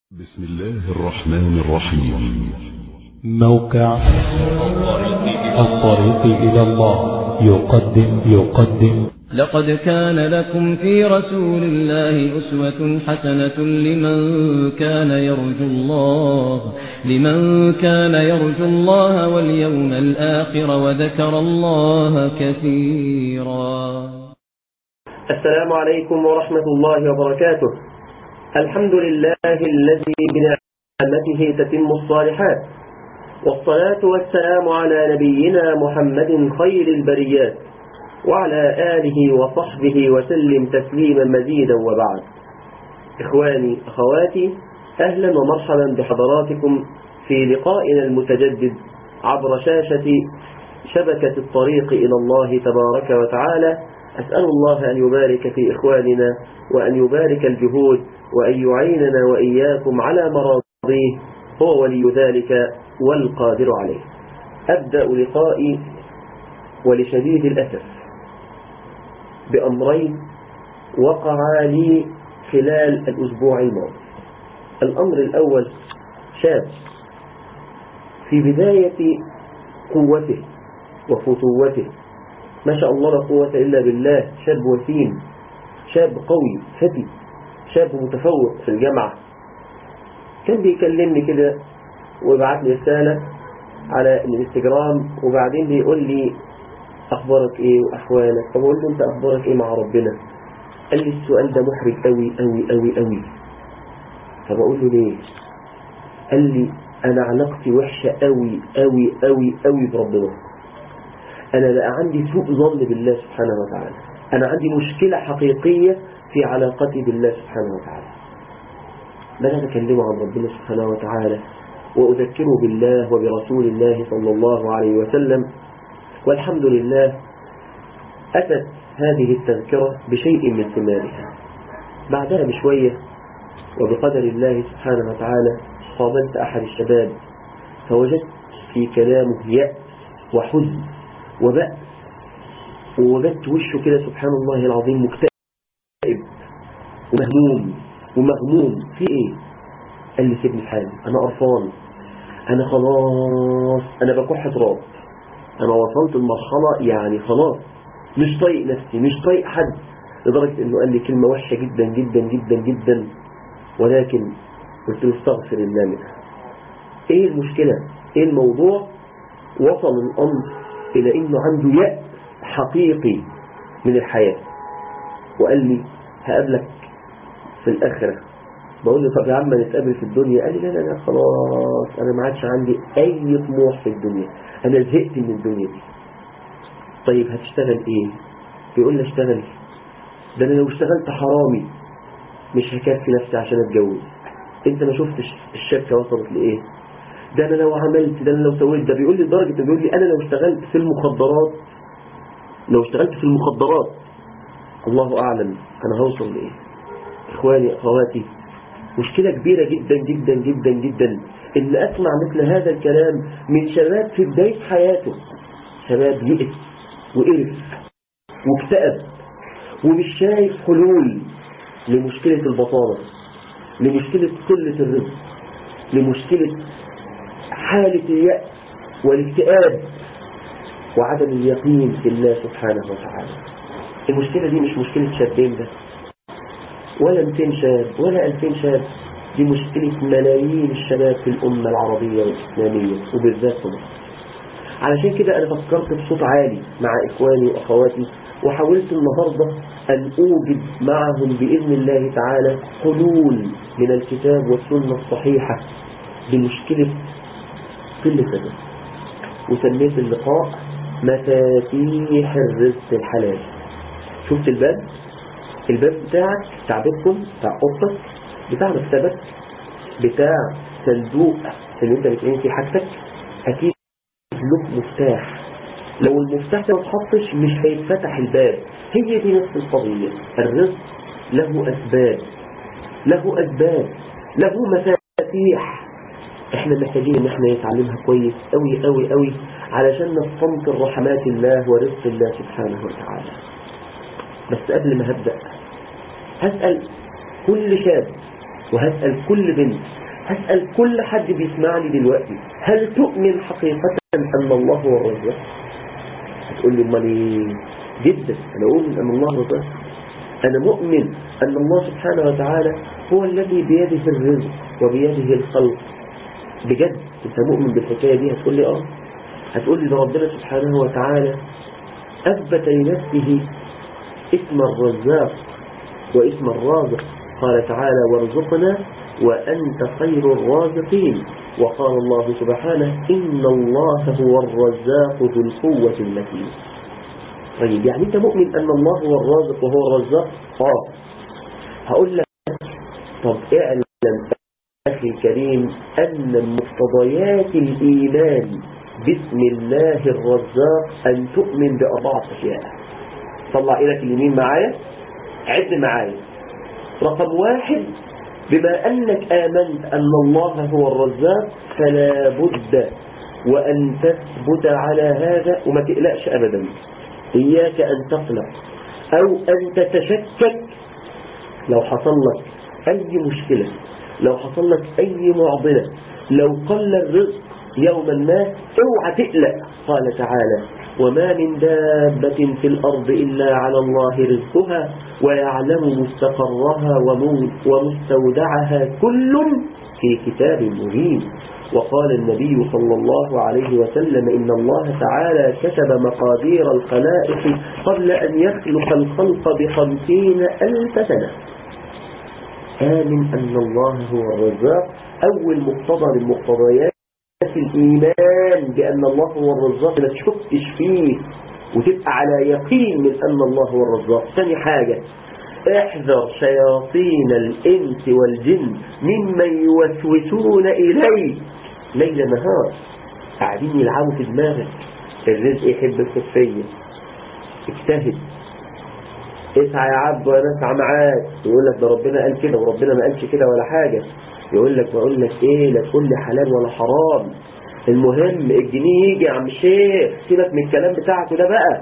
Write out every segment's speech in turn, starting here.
بسم الله الرحمن الرحيم موقع الطريق إلى الله يقدم يقدم لقد كان لكم في رسول الله أسوة حسنة لمن كان يرجو الله لمن كان يرجو الله واليوم الآخر وذكر الله كثيرا السلام عليكم ورحمة الله وبركاته الحمد لله الذي بنعمته تتم الصالحات والصلاة والسلام على نبينا محمد خير البريات وعلى آله وصحبه وسلم تسليما مزيدا وبعد إخواني أخواتي أهلا ومرحبا بحضراتكم في لقائنا المتجدد عبر شاشة شبكة الطريق إلى الله تبارك وتعالى أسأل الله أن يبارك في إخواننا وأن يبارك الجهود وأن يعيننا وإياكم على مراضيه هو ولي ذلك والقادر عليه أبدأ لقائي ولشديد الأسف بأمرين وقعا لي خلال الأسبوع الماضي الأمر الأول شاب في بداية قوته وفتوته ما شاء الله لا قوة إلا بالله شاب وسيم شاب قوي فتي شاب متفوق في الجامعة كان بيكلمني كده ويبعت لي رسالة على الانستجرام وبعدين بيقول لي أخبارك إيه وأحوالك فبقول له أنت أخبارك إيه مع ربنا قال لي السؤال ده محرج قوي قوي قوي قوي فبقول له ليه قال لي أنا علاقتي وحشة قوي قوي قوي قوي بربنا أنا بقى عندي سوء ظن بالله سبحانه وتعالى أنا عندي مشكلة حقيقية في علاقتي بالله سبحانه وتعالى بدأت أكلمه عن ربنا سبحانه وتعالى وأذكره بالله وبرسول الله صلى الله عليه وسلم والحمد لله أتت هذه التذكرة بشيء من ثمارها بعدها بشوية وبقدر الله سبحانه وتعالى قابلت أحد الشباب فوجدت في كلامه يأس وحزن وبأس ووجدت وشه كده سبحان الله العظيم مكتئب ومهموم ومغموم في ايه قال لي سيبني في حالي انا قرفان انا خلاص انا بكح تراب انا وصلت لمرحلة يعني خلاص مش طايق نفسي مش طايق حد لدرجة انه قال لي كلمة وحشة جدا جدا جدا جدا ولكن قلت له استغفر الله منها ايه المشكلة ايه الموضوع وصل الامر الى انه عنده يأس حقيقي من الحياة وقال لي هقابلك في الآخرة بقول له طب يا عم نتقابل في الدنيا قال لي لا لا لا خلاص أنا ما عادش عندي أي طموح في الدنيا أنا زهقت من الدنيا دي طيب هتشتغل إيه بيقول لي اشتغل ده أنا لو اشتغلت حرامي مش هكفي نفسي عشان أتجوز أنت ما شفتش الشركة وصلت لإيه ده أنا لو عملت ده أنا لو سويت ده بيقول لي لدرجة بيقول لي أنا لو اشتغلت في المخدرات لو اشتغلت في المخدرات الله أعلم أنا هوصل لإيه إخواني أخواتي مشكلة كبيرة جدا جدا جدا جدا إن أسمع مثل هذا الكلام من شباب في بداية حياته شباب يئس وقرف واكتئب ومش شايف حلول لمشكلة البطالة لمشكلة قلة الرزق لمشكلة حالة اليأس والاكتئاب وعدم اليقين في الله سبحانه وتعالى المشكلة دي مش مشكلة شابين بس ولا 200 شاب ولا 2000 شاب دي مشكلة ملايين الشباب في الأمة العربية والإسلامية وبالذات في مصر علشان كده أنا فكرت بصوت عالي مع إخواني وأخواتي وحاولت النهاردة أن أوجد معهم بإذن الله تعالى حلول من الكتاب والسنة الصحيحة لمشكلة قلة الرزق وسميت اللقاء مفاتيح الرزق الحلال شفت الباب الباب بتاعك بتاع بيتكم بتاع اوضتك بتاع مكتبك بتاع صندوق اللي انت بتعين فيه حاجتك اكيد له مفتاح لو المفتاح ده ما اتحطش مش هيتفتح الباب هي دي نفس القضية الرزق له اسباب له اسباب له مفاتيح احنا محتاجين ان احنا نتعلمها كويس قوي قوي قوي علشان نستنكر رحمات الله ورزق الله سبحانه وتعالى بس قبل ما هبدأ هسأل كل شاب وهسأل كل بنت هسأل كل حد بيسمعني دلوقتي هل تؤمن حقيقة أن الله هو الرزاق هتقول لي امال ايه جدا أنا أؤمن أن الله هو الرزاق أنا مؤمن أن الله سبحانه وتعالى هو الذي بيده الرزق وبيده الخلق بجد أنت مؤمن بالحكاية دي هتقول لي آه هتقول لي ده ربنا سبحانه وتعالى أثبت لنفسه اسم الرزاق واسم الرازق قال تعالى وارزقنا وأنت خير الرازقين وقال الله سبحانه إن الله هو الرزاق ذو القوة المتين طيب يعني أنت مؤمن أن الله هو الرازق وهو الرزاق آه هقول لك طب اعلم أخي الكريم أن مقتضيات الإيمان باسم الله الرزاق أن تؤمن بأربعة أشياء طلع إيدك اليمين معايا عد معايا رقم واحد بما أنك آمنت أن الله هو الرزاق فلا بد وأن تثبت على هذا وما تقلقش أبدا إياك أن تقلق أو أن تتشكك لو حصل لك أي مشكلة لو حصل لك أي معضلة لو قل الرزق يوما ما اوعى تقلق قال تعالى وما من دابة في الأرض إلا على الله رزقها ويعلم مستقرها ومستودعها كل في كتاب مبين وقال النبي صلى الله عليه وسلم إن الله تعالى كتب مقادير الخلائق قبل أن يخلق الخلق بخمسين ألف سنة آمن أن الله هو الرزاق أول مقتضى من مقتضيات الإيمان بأن الله هو الرزاق لا تشكش فيه وتبقى على يقين من أن الله هو الرزاق ثاني حاجة احذر شياطين الإنس والجن ممن يوسوسون إليك ليل نهار قاعدين يلعبوا في دماغك الرزق يحب الخفية اجتهد اسعى يا عبد وانا اسعى معاك يقول لك ده ربنا قال كده وربنا ما قالش كده ولا حاجة يقول لك بقول لك ايه لا تقول لي حلال ولا حرام المهم الجنيه يجي يا عم الشيخ سيبك من الكلام بتاعته ده بقى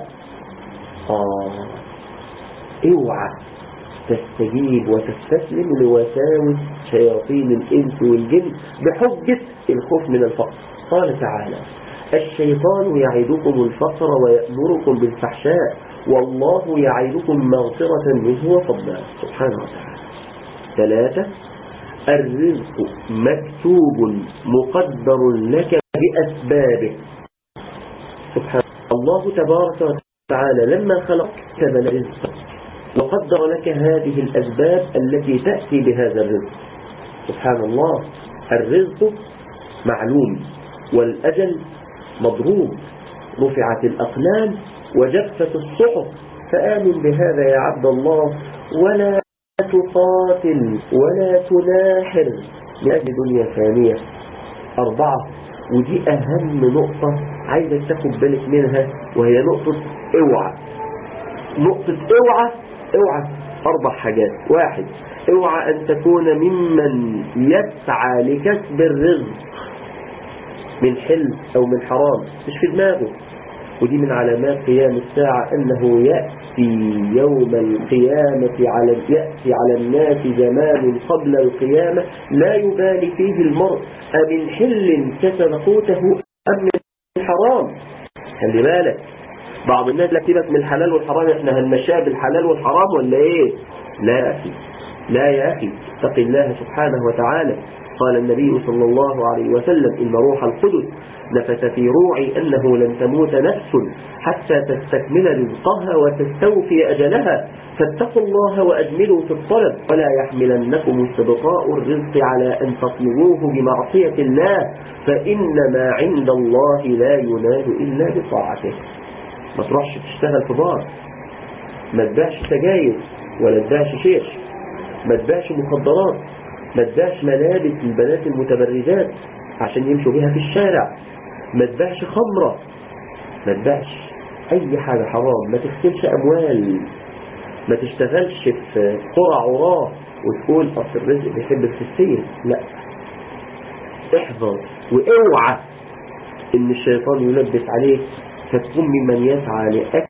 اه اوعى تستجيب وتستسلم لوساوس شياطين الانس والجن بحجة الخوف من الفقر قال تعالى الشيطان يعدكم الفقر ويأمركم بالفحشاء والله يعدكم مغفرة منه وفضلا سبحانه وتعالى ثلاثة الرزق مكتوب مقدر لك بأسبابه سبحان الله تبارك وتعالى لما خلق كتب الرزق وقدر لك هذه الأسباب التي تأتي بهذا الرزق سبحان الله الرزق معلوم والأجل مضروب رفعت الأقلام وجفت الصحف فآمن بهذا يا عبد الله ولا تقاتل ولا تناحر لأجل دنيا ثانية أربعة ودي أهم نقطة عايزك تاخد بالك منها وهي نقطة اوعى نقطة اوعى اوعى أربع حاجات واحد اوعى أن تكون ممن يسعى لكسب الرزق من حل أو من حرام مش في دماغه ودي من علامات قيام الساعة أنه يأتي يوم القيامة على يأتي على الناس زمان قبل القيامة لا يبالي فيه المرء أمن حل كسب قوته أم من حرام خلي بالك بعض الناس لا سيبك من الحلال والحرام احنا هنمشيها بالحلال والحرام ولا ايه لا يا أخي لا يا أخي اتق الله سبحانه وتعالى قال النبي صلى الله عليه وسلم إن روح القدس نفث في روعي أنه لن تموت نفس حتى تستكمل رزقها وتستوفي أجلها فاتقوا الله وأجملوا في الطلب ولا يحملنكم استبقاء الرزق على أن تطلبوه بمعصية الله فإنما عند الله لا ينال إلا بطاعته ما تروحش تشتغل في بار ما تبيعش سجاير ولا تبيعش شيش ما تبيعش مخدرات ما تبيعش ملابس البنات المتبرجات عشان يمشوا بيها في الشارع ما تبيعش خمرة ما تبيعش أي حاجة حرام ما تغسلش أموال ما تشتغلش في قرى عراه وتقول أصل الرزق بيحب الفسية لا احذر واوعى ان الشيطان يلبس عليك فتكون ممن يسعى لأكل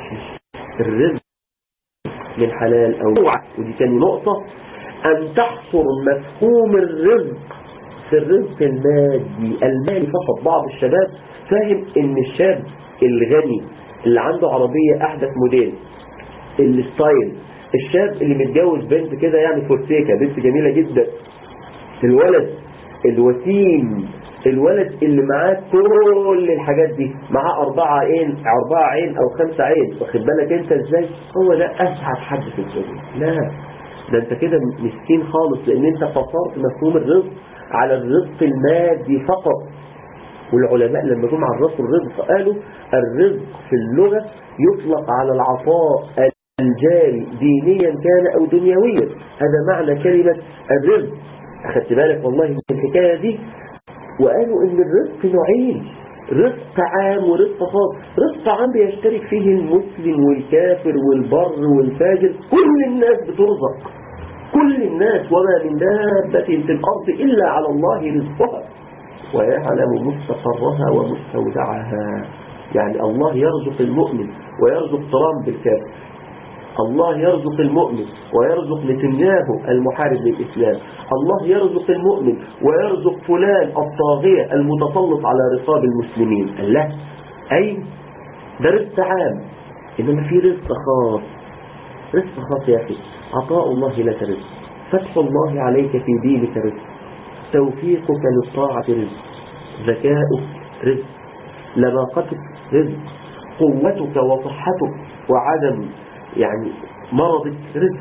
الرزق من حلال أو اوعى ودي تاني نقطة أن تحصر مفهوم الرزق في الرزق المادي المالي فقط بعض الشباب فاهم ان الشاب الغني اللي عنده عربية احدث موديل الستايل الشاب اللي متجوز بنت كده يعني فورتيكا بنت جميلة جدا الولد الوسيم الولد اللي معاه كل الحاجات دي معاه أربعة عين أربعة عين أو خمسة عين واخد بالك أنت إزاي هو ده أسعد حد في الدنيا لا ده أنت كده مسكين خالص لأن أنت فصلت مفهوم الرزق على الرزق المادي فقط والعلماء لما جم عرفوا الرزق قالوا الرزق في اللغة يطلق على العطاء الجاري دينيا كان أو دنيويا هذا معنى كلمة الرزق أخدت بالك والله من الحكاية دي وقالوا ان الرزق نوعين رزق عام ورزق خاص رزق عام بيشترك فيه المسلم والكافر والبر والفاجر كل الناس بترزق كل الناس وما من دابة في الأرض إلا على الله رزقها ويعلم مستقرها ومستودعها يعني الله يرزق المؤمن ويرزق ترامب الكافر الله يرزق المؤمن ويرزق نتنياهو المحارب للإسلام الله يرزق المؤمن ويرزق فلان الطاغية المتسلط على رقاب المسلمين لا أي ده رزق عام إنما في رزق خاص رزق خاص يا أخي عطاء الله لك رزق فتح الله عليك في دينك رزق توفيقك للطاعة رزق ذكاؤك رزق لباقتك رزق قوتك وصحتك وعدم يعني مرضك رزق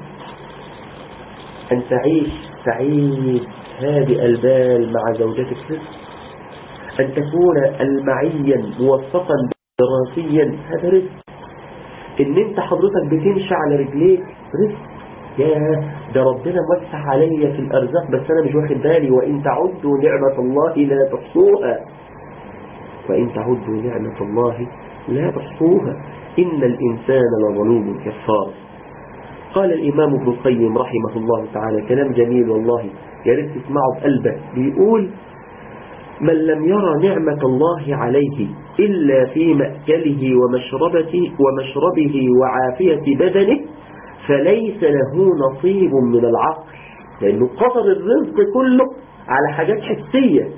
أن تعيش سعيد هادئ البال مع زوجتك رزق أن تكون المعيا موفقا دراسيا هذا رزق إن أنت حضرتك بتمشي على رجليك رزق يا ده ربنا موسع عليا في الأرزاق بس أنا مش واخد بالي وإن تعدوا نعمة الله لا تحصوها وإن تعدوا نعمة الله لا تحصوها إن الإنسان لظلوم كفار قال الإمام ابن القيم رحمه الله تعالى كلام جميل والله يا ريت تسمعه بقلبك بيقول من لم يرى نعمة الله عليه إلا في مأكله ومشربته ومشربه وعافية بدنه فليس له نصيب من العقل لأنه قصر الرزق كله على حاجات حسية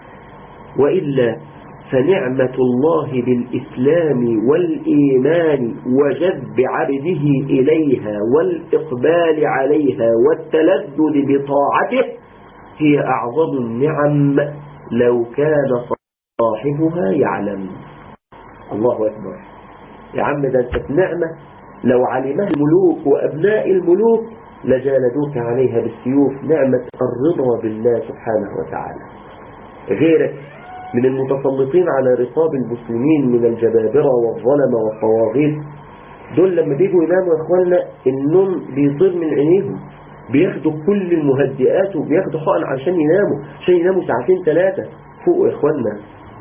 وإلا فنعمة الله بالإسلام والإيمان وجذب عبده إليها والإقبال عليها والتلذذ بطاعته هي أعظم النعم لو كان صاحبها يعلم الله أكبر يا عم ده أنت في نعمة لو علمها الملوك وأبناء الملوك لجالدوك عليها بالسيوف نعمة الرضا بالله سبحانه وتعالى غيرك من المتسلطين على رقاب المسلمين من الجبابرة والظلمة والطواغيت دول لما بيجوا يناموا يا اخوانا النوم بيطير من عينيهم بياخدوا كل المهدئات وبياخدوا حقن عشان يناموا عشان يناموا ساعتين ثلاثة فوق يا اخوانا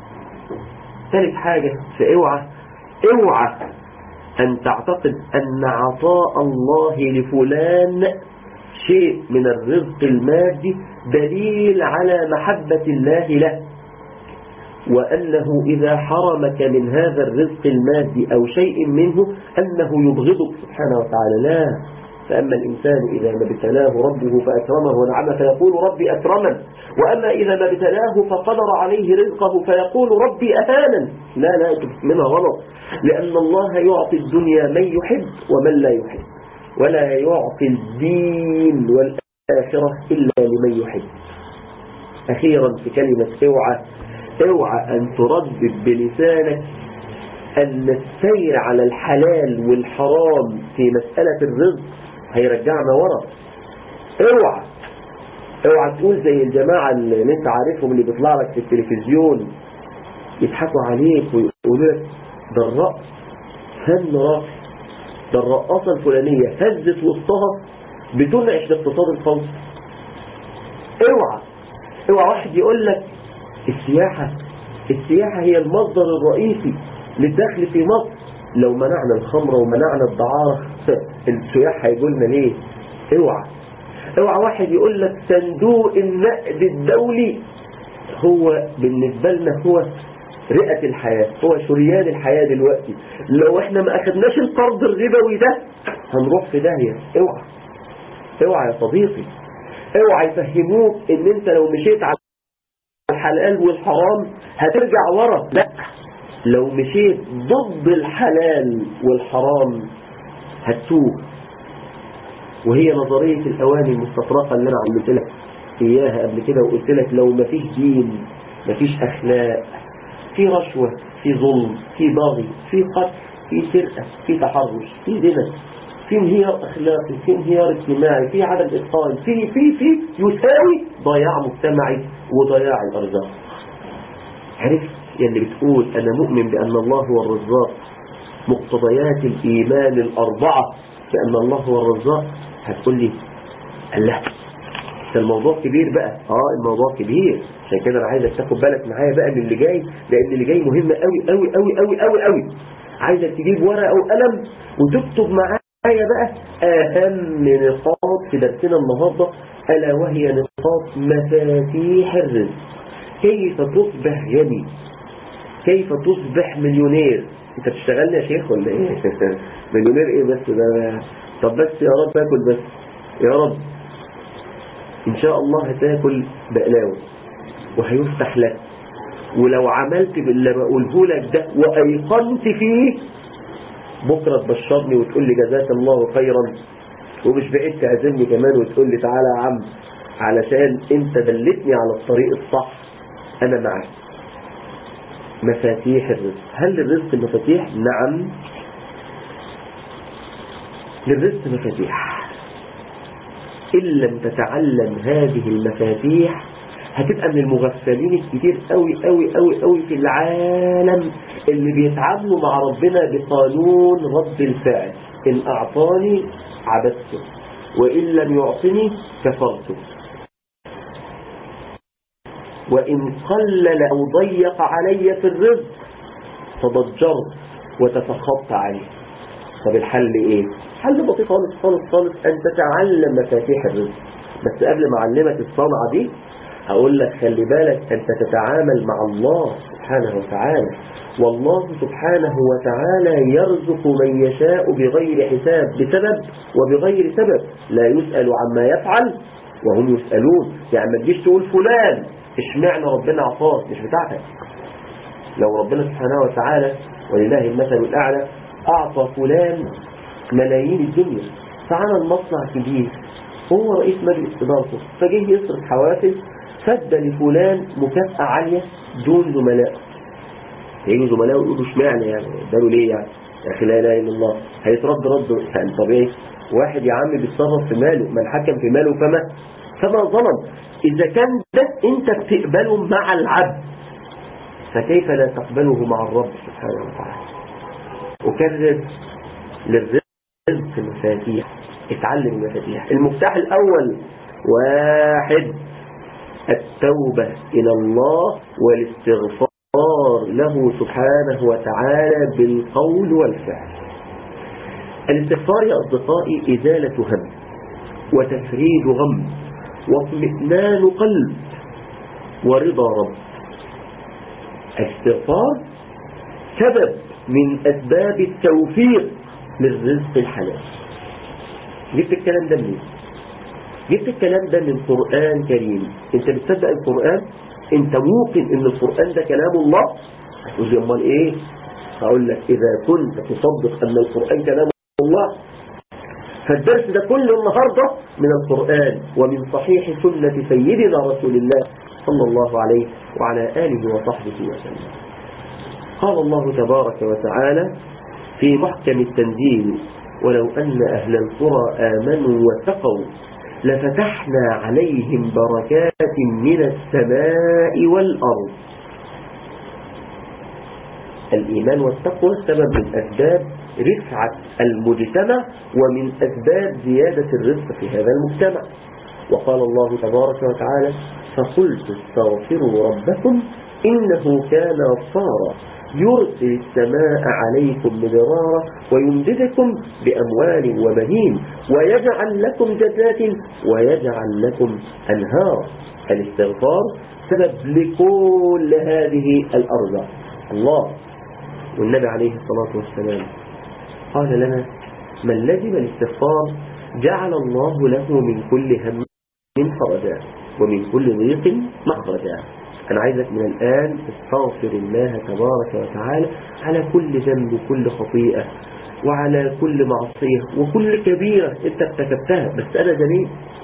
ثالث حاجة فاوعى اوعى ان تعتقد ان عطاء الله لفلان شيء من الرزق المادي دليل على محبة الله له وأنه إذا حرمك من هذا الرزق المادي أو شيء منه أنه يبغضك سبحانه وتعالى لا فأما الإنسان إذا ما ابتلاه ربه فأكرمه ونعمه فيقول ربي أكرمن وأما إذا ما ابتلاه فقدر عليه رزقه فيقول ربي أهانا لا لا منها غلط لأن الله يعطي الدنيا من يحب ومن لا يحب ولا يعطي الدين والآخرة إلا لمن يحب أخيرا في كلمة اوعى اوعى أن تردد بلسانك أن السير على الحلال والحرام في مسألة الرزق هيرجعنا ورا اوعى اوعى تقول زي الجماعة اللي انت عارفهم اللي بيطلع لك في التلفزيون يضحكوا عليك ويقولوا لك ده الرقص فن راقي ده الرقاصة الفلانية هزت وسطها بتنعش الاقتصاد الفوزي اوعى اوعى واحد يقول لك السياحة السياحة هي المصدر الرئيسي للدخل في مصر لو منعنا الخمر ومنعنا الدعارة السياح هيقول لنا ليه اوعى اوعى واحد يقول لك صندوق النقد الدولي هو بالنسبة لنا هو رئة الحياة هو شريان الحياة دلوقتي لو احنا ما اخدناش القرض الربوي ده هنروح في داهية اوعى اوعى يا صديقي اوعى يفهموك ان انت لو مشيت على الحلال والحرام هترجع ورا لا لو مشيت ضد الحلال والحرام هتتوه وهي نظرية الأواني المستطرقة اللي أنا علمت لك إياها قبل كده وقلت لك لو مفيش دين مفيش أخلاق في رشوة في ظلم في باغي في قتل في سرقة في تحرش في زنا في انهيار أخلاقي في انهيار اجتماعي في عدم إتقان في في في يساوي ضياع مجتمعي وضياع الأرزاق عرفت يلي بتقول أنا مؤمن بأن الله هو الرزاق مقتضيات الإيمان الأربعة بأن الله هو الرزاق هتقول لي الله ده الموضوع كبير بقى اه الموضوع كبير عشان كده انا عايزك تاخد بالك معايا بقى من اللي جاي لان اللي جاي مهم قوي قوي قوي قوي قوي قوي عايزك تجيب ورقه وقلم وتكتب معايا بقى اهم نقاط في درسنا النهارده الا وهي نقاط مفاتيح الرزق كيف تصبح غني كيف تصبح مليونير انت بتشتغلني يا شيخ ولا ايه مليونير ايه بس ده طب بس يا رب اكل بس يا رب ان شاء الله هتاكل بقلاوه وهيفتح لك ولو عملت باللي بقوله لك ده وايقنت فيه بكره تبشرني وتقول لي جزاك الله خيرا ومش بعيد تعزمني كمان وتقول لي تعالى يا عم علشان انت دلتني على الطريق الصح انا معك مفاتيح الرزق هل للرزق مفاتيح نعم للرزق مفاتيح إن لم تتعلم هذه المفاتيح هتبقى من المغفلين الكتير قوي قوي قوي قوي في العالم اللي بيتعاملوا مع ربنا بقانون رد الفعل إن أعطاني عبدته وإن لم يعطني كفرته وإن قلل أو ضيق علي في الرزق تضجرت وتسخطت عليه طب الحل ايه حل بسيط خالص خالص خالص ان تتعلم مفاتيح الرزق بس قبل ما اعلمك الصنعة دي هقول لك خلي بالك انت تتعامل مع الله سبحانه وتعالى والله سبحانه وتعالى يرزق من يشاء بغير حساب بسبب وبغير سبب لا يسأل عما يفعل وهم يسألون يعني ما تجيش تقول فلان اشمعنى ربنا عطاك مش بتاعتك لو ربنا سبحانه وتعالى ولله المثل الأعلى أعطى فلان ملايين الدنيا فعمل مصنع كبير هو رئيس مجلس إدارته فجه يصرف حوافز فد لفلان مكافأة عالية دون زملائه هيجوا زملائه يقولوا اشمعنى يعني اداله ليه يعني يا أخي لا إله إلا الله هيترد رد يعني طبيعي واحد يا عم بيتصرف في ماله من حكم في ماله فما فما ظلم إذا كان ده أنت بتقبله مع العبد فكيف لا تقبله مع الرب سبحانه وتعالى أكرر للرزق مفاتيح اتعلم المفاتيح المفتاح الأول واحد التوبة إلى الله والاستغفار له سبحانه وتعالى بالقول والفعل الاستغفار يا أصدقائي إزالة هم وتفريج غم واطمئنان قلب ورضا رب الاستغفار سبب من أسباب التوفيق للرزق الحلال جبت الكلام ده منين جبت الكلام ده من قرآن كريم انت بتصدق القرآن انت موقن ان القرآن ده كلام الله هتقول لي امال ايه هقول لك اذا كنت تصدق ان القرآن كلام الله فالدرس ده كله النهاردة من القرآن ومن صحيح سنة سيدنا رسول الله صلى الله عليه وعلى آله وصحبه وسلم قال الله تبارك وتعالى في محكم التنزيل ولو أن أهل القرى آمنوا واتقوا لفتحنا عليهم بركات من السماء والأرض الإيمان والتقوى سبب من أسباب رفعة المجتمع ومن أسباب زيادة الرزق في هذا المجتمع وقال الله تبارك وتعالى فقلت استغفروا ربكم إنه كان غفارا يرسل السماء عليكم مدرارا ويمددكم بأموال وبنين ويجعل لكم جنات ويجعل لكم أنهار الاستغفار سبب لكل هذه الأرض الله والنبي عليه الصلاة والسلام قال لنا من لزم الاستغفار جعل الله له من كل هم فرجا ومن كل ضيق مخرجا أنا عايزك من الآن تستغفر الله تبارك وتعالى على كل ذنب وكل خطيئة وعلى كل معصية وكل كبيرة انت ارتكبتها بس انا جميل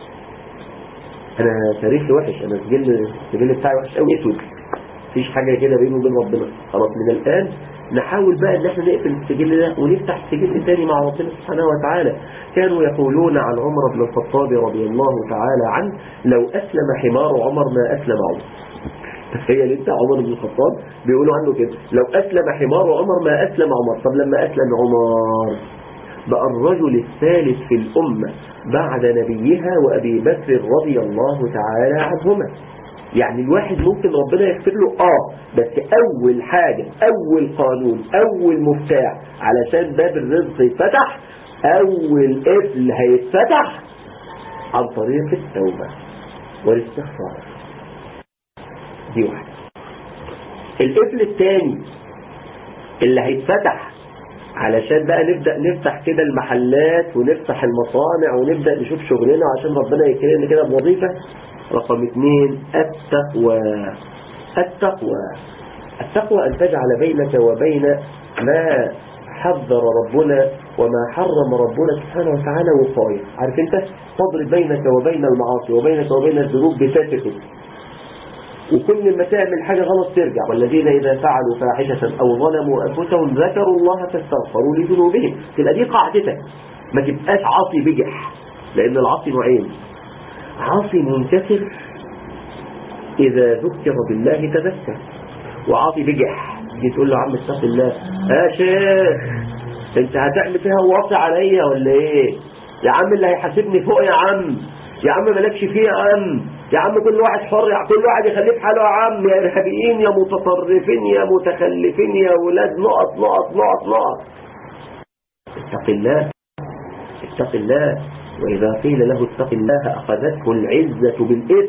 انا تاريخي وحش انا السجل السجل بتاعي وحش قوي اسود مفيش حاجة كده بينه وبين ربنا خلاص من الآن نحاول بقى ان احنا نقفل السجل ده ونفتح السجل تاني مع ربنا سبحانه وتعالى كانوا يقولون عن عمر بن الخطاب رضي الله تعالى عنه لو أسلم حمار عمر ما أسلم عمر تخيل انت عمر بن الخطاب بيقولوا عنه كده لو أسلم حمار عمر ما أسلم عمر طب لما أسلم عمر بقى الرجل الثالث في الأمة بعد نبيها وأبي بكر رضي الله تعالى عنهما يعني الواحد ممكن ربنا يغفر له اه بس اول حاجة اول قانون اول مفتاح علشان باب الرزق يتفتح اول قفل هيتفتح عن طريق التوبة والاستغفار دي واحدة القفل الثاني اللي هيتفتح علشان بقى نبدأ نفتح كده المحلات ونفتح المصانع ونبدأ نشوف شغلنا عشان ربنا يكرمنا كده بوظيفة رقم اثنين التقوى التقوى التقوى أن تجعل بينك وبين ما حذر ربنا وما حرم ربنا سبحانه وتعالى وقاية عارف انت تضرب بينك وبين المعاصي وبينك وبين الذنوب بساتك وكل ما تعمل حاجة غلط ترجع والذين إذا فعلوا فاحشة أو ظلموا أنفسهم ذكروا الله فاستغفروا لذنوبهم تبقى دي قاعدتك ما تبقاش عاصي بجح لأن العاصي نوعين عاصي منكسر إذا ذكر بالله تذكر وعاصي بجح تيجي تقول له عم اتق الله يا شيخ انت هتعمل فيها واصي عليا ولا ايه يا عم اللي هيحاسبني فوق يا عم يا عم مالكش فيه يا عم يا عم كل واحد حر يا كل واحد يخليه في حاله يا عم يا ارهابيين يا متطرفين يا متخلفين يا ولاد نقط نقط نقط نقط اتق الله اتق الله وإذا قيل له اتق الله أخذته العزة بالإثم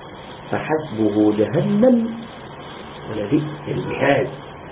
فحسبه جهنم ولبئس المهاد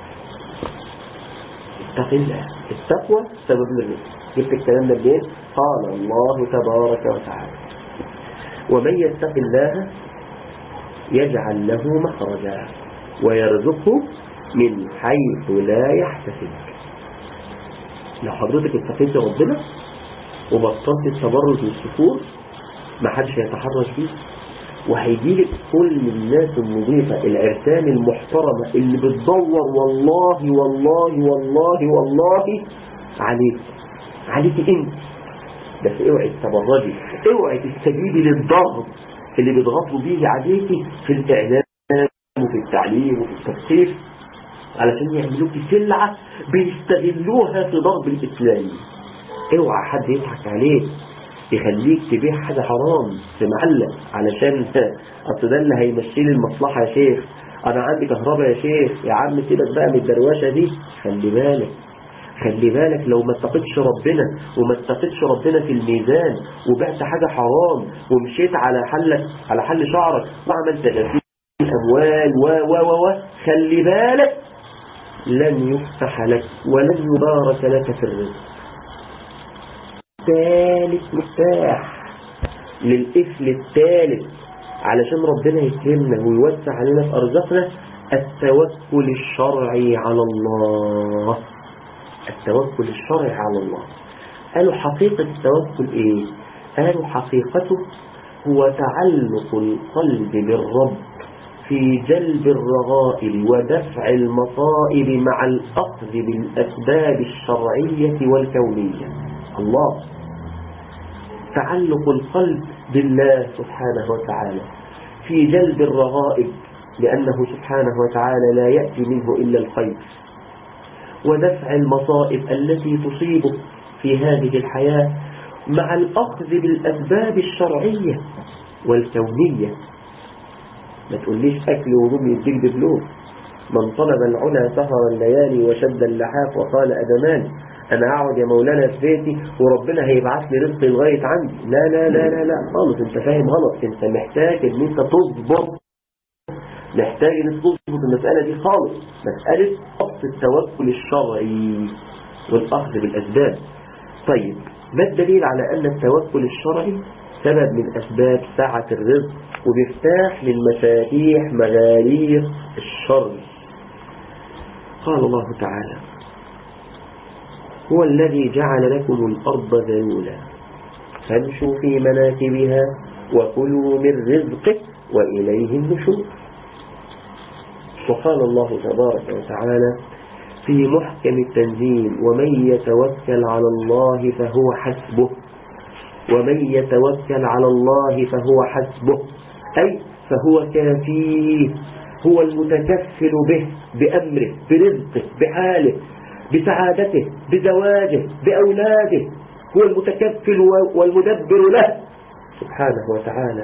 اتق الله التقوى سبب الرزق جبت الكلام ده منين قال الله تبارك وتعالى ومن يتق الله يجعل له مخرجا ويرزقه من حيث لا يحتسب لو حضرتك اتقيت ربنا وبطلت التبرج والسفور ما حدش هيتحرش بيه وهيجيلك كل الناس النظيفة العرسان المحترمة اللي بتدور والله والله والله والله عليك عليك انت بس اوعي تتبرجي اوعي تستجيبي للضغط اللي بيضغطوا بيه عليكي في الاعلام وفي التعليم وفي التثقيف علشان يعملوكي سلعة بيستغلوها في ضرب الإسلام اوعى حد يضحك عليك يخليك تبيع حاجة حرام في معلق علشان اصل ده اللي هيمشي لي المصلحة يا شيخ انا عندي كهرباء يا شيخ يا عم سيبك بقى من الدرواشة دي خلي بالك خلي بالك لو ما اتقتش ربنا وما اتقتش ربنا في الميزان وبعت حاجة حرام ومشيت على حلك على حل شعرك وعملت غسيل اموال و و و و خلي بالك لن يفتح لك ولن يبارك لك في الرزق ثالث مفتاح للقفل الثالث علشان ربنا يكرمنا ويوسع علينا في أرزاقنا التوكل الشرعي على الله التوكل الشرعي على الله قالوا حقيقة التوكل ايه قالوا حقيقته هو تعلق القلب بالرب في جلب الرغائب ودفع المصائب مع الأخذ بالأسباب الشرعية والكونية الله تعلق القلب بالله سبحانه وتعالى في جلب الرغائب لأنه سبحانه وتعالى لا يأتي منه إلا الخير ودفع المصائب التي تصيبه في هذه الحياة مع الأخذ بالأسباب الشرعية والكونية ما تقوليش أكل ونوم يديك بفلوس من طلب العلا سهر الليالي وشد اللحاف وقال أدمان أنا أقعد يا مولانا في بيتي وربنا هيبعث لي رزق لغاية عندي لا لا لا لا لا خالص أنت فاهم غلط أنت محتاج أن أنت تظبط محتاج أن أنت تظبط المسألة دي خالص مسألة ضبط التوكل الشرعي والأخذ بالأسباب طيب ما الدليل على أن التوكل الشرعي سبب من أسباب سعة الرزق ومفتاح من مفاتيح مغاليق الشر قال الله تعالى هو الذي جعل لكم الأرض ذلولا فامشوا في مناكبها وكلوا من رزقه وإليه النشور وقال الله تبارك وتعالى في محكم التنزيل ومن يتوكل على الله فهو حسبه ومن يتوكل على الله فهو حسبه أي فهو كافيه هو المتكفل به بأمره برزقه بحاله بسعادته بزواجه بأولاده هو المتكفل والمدبر له سبحانه وتعالى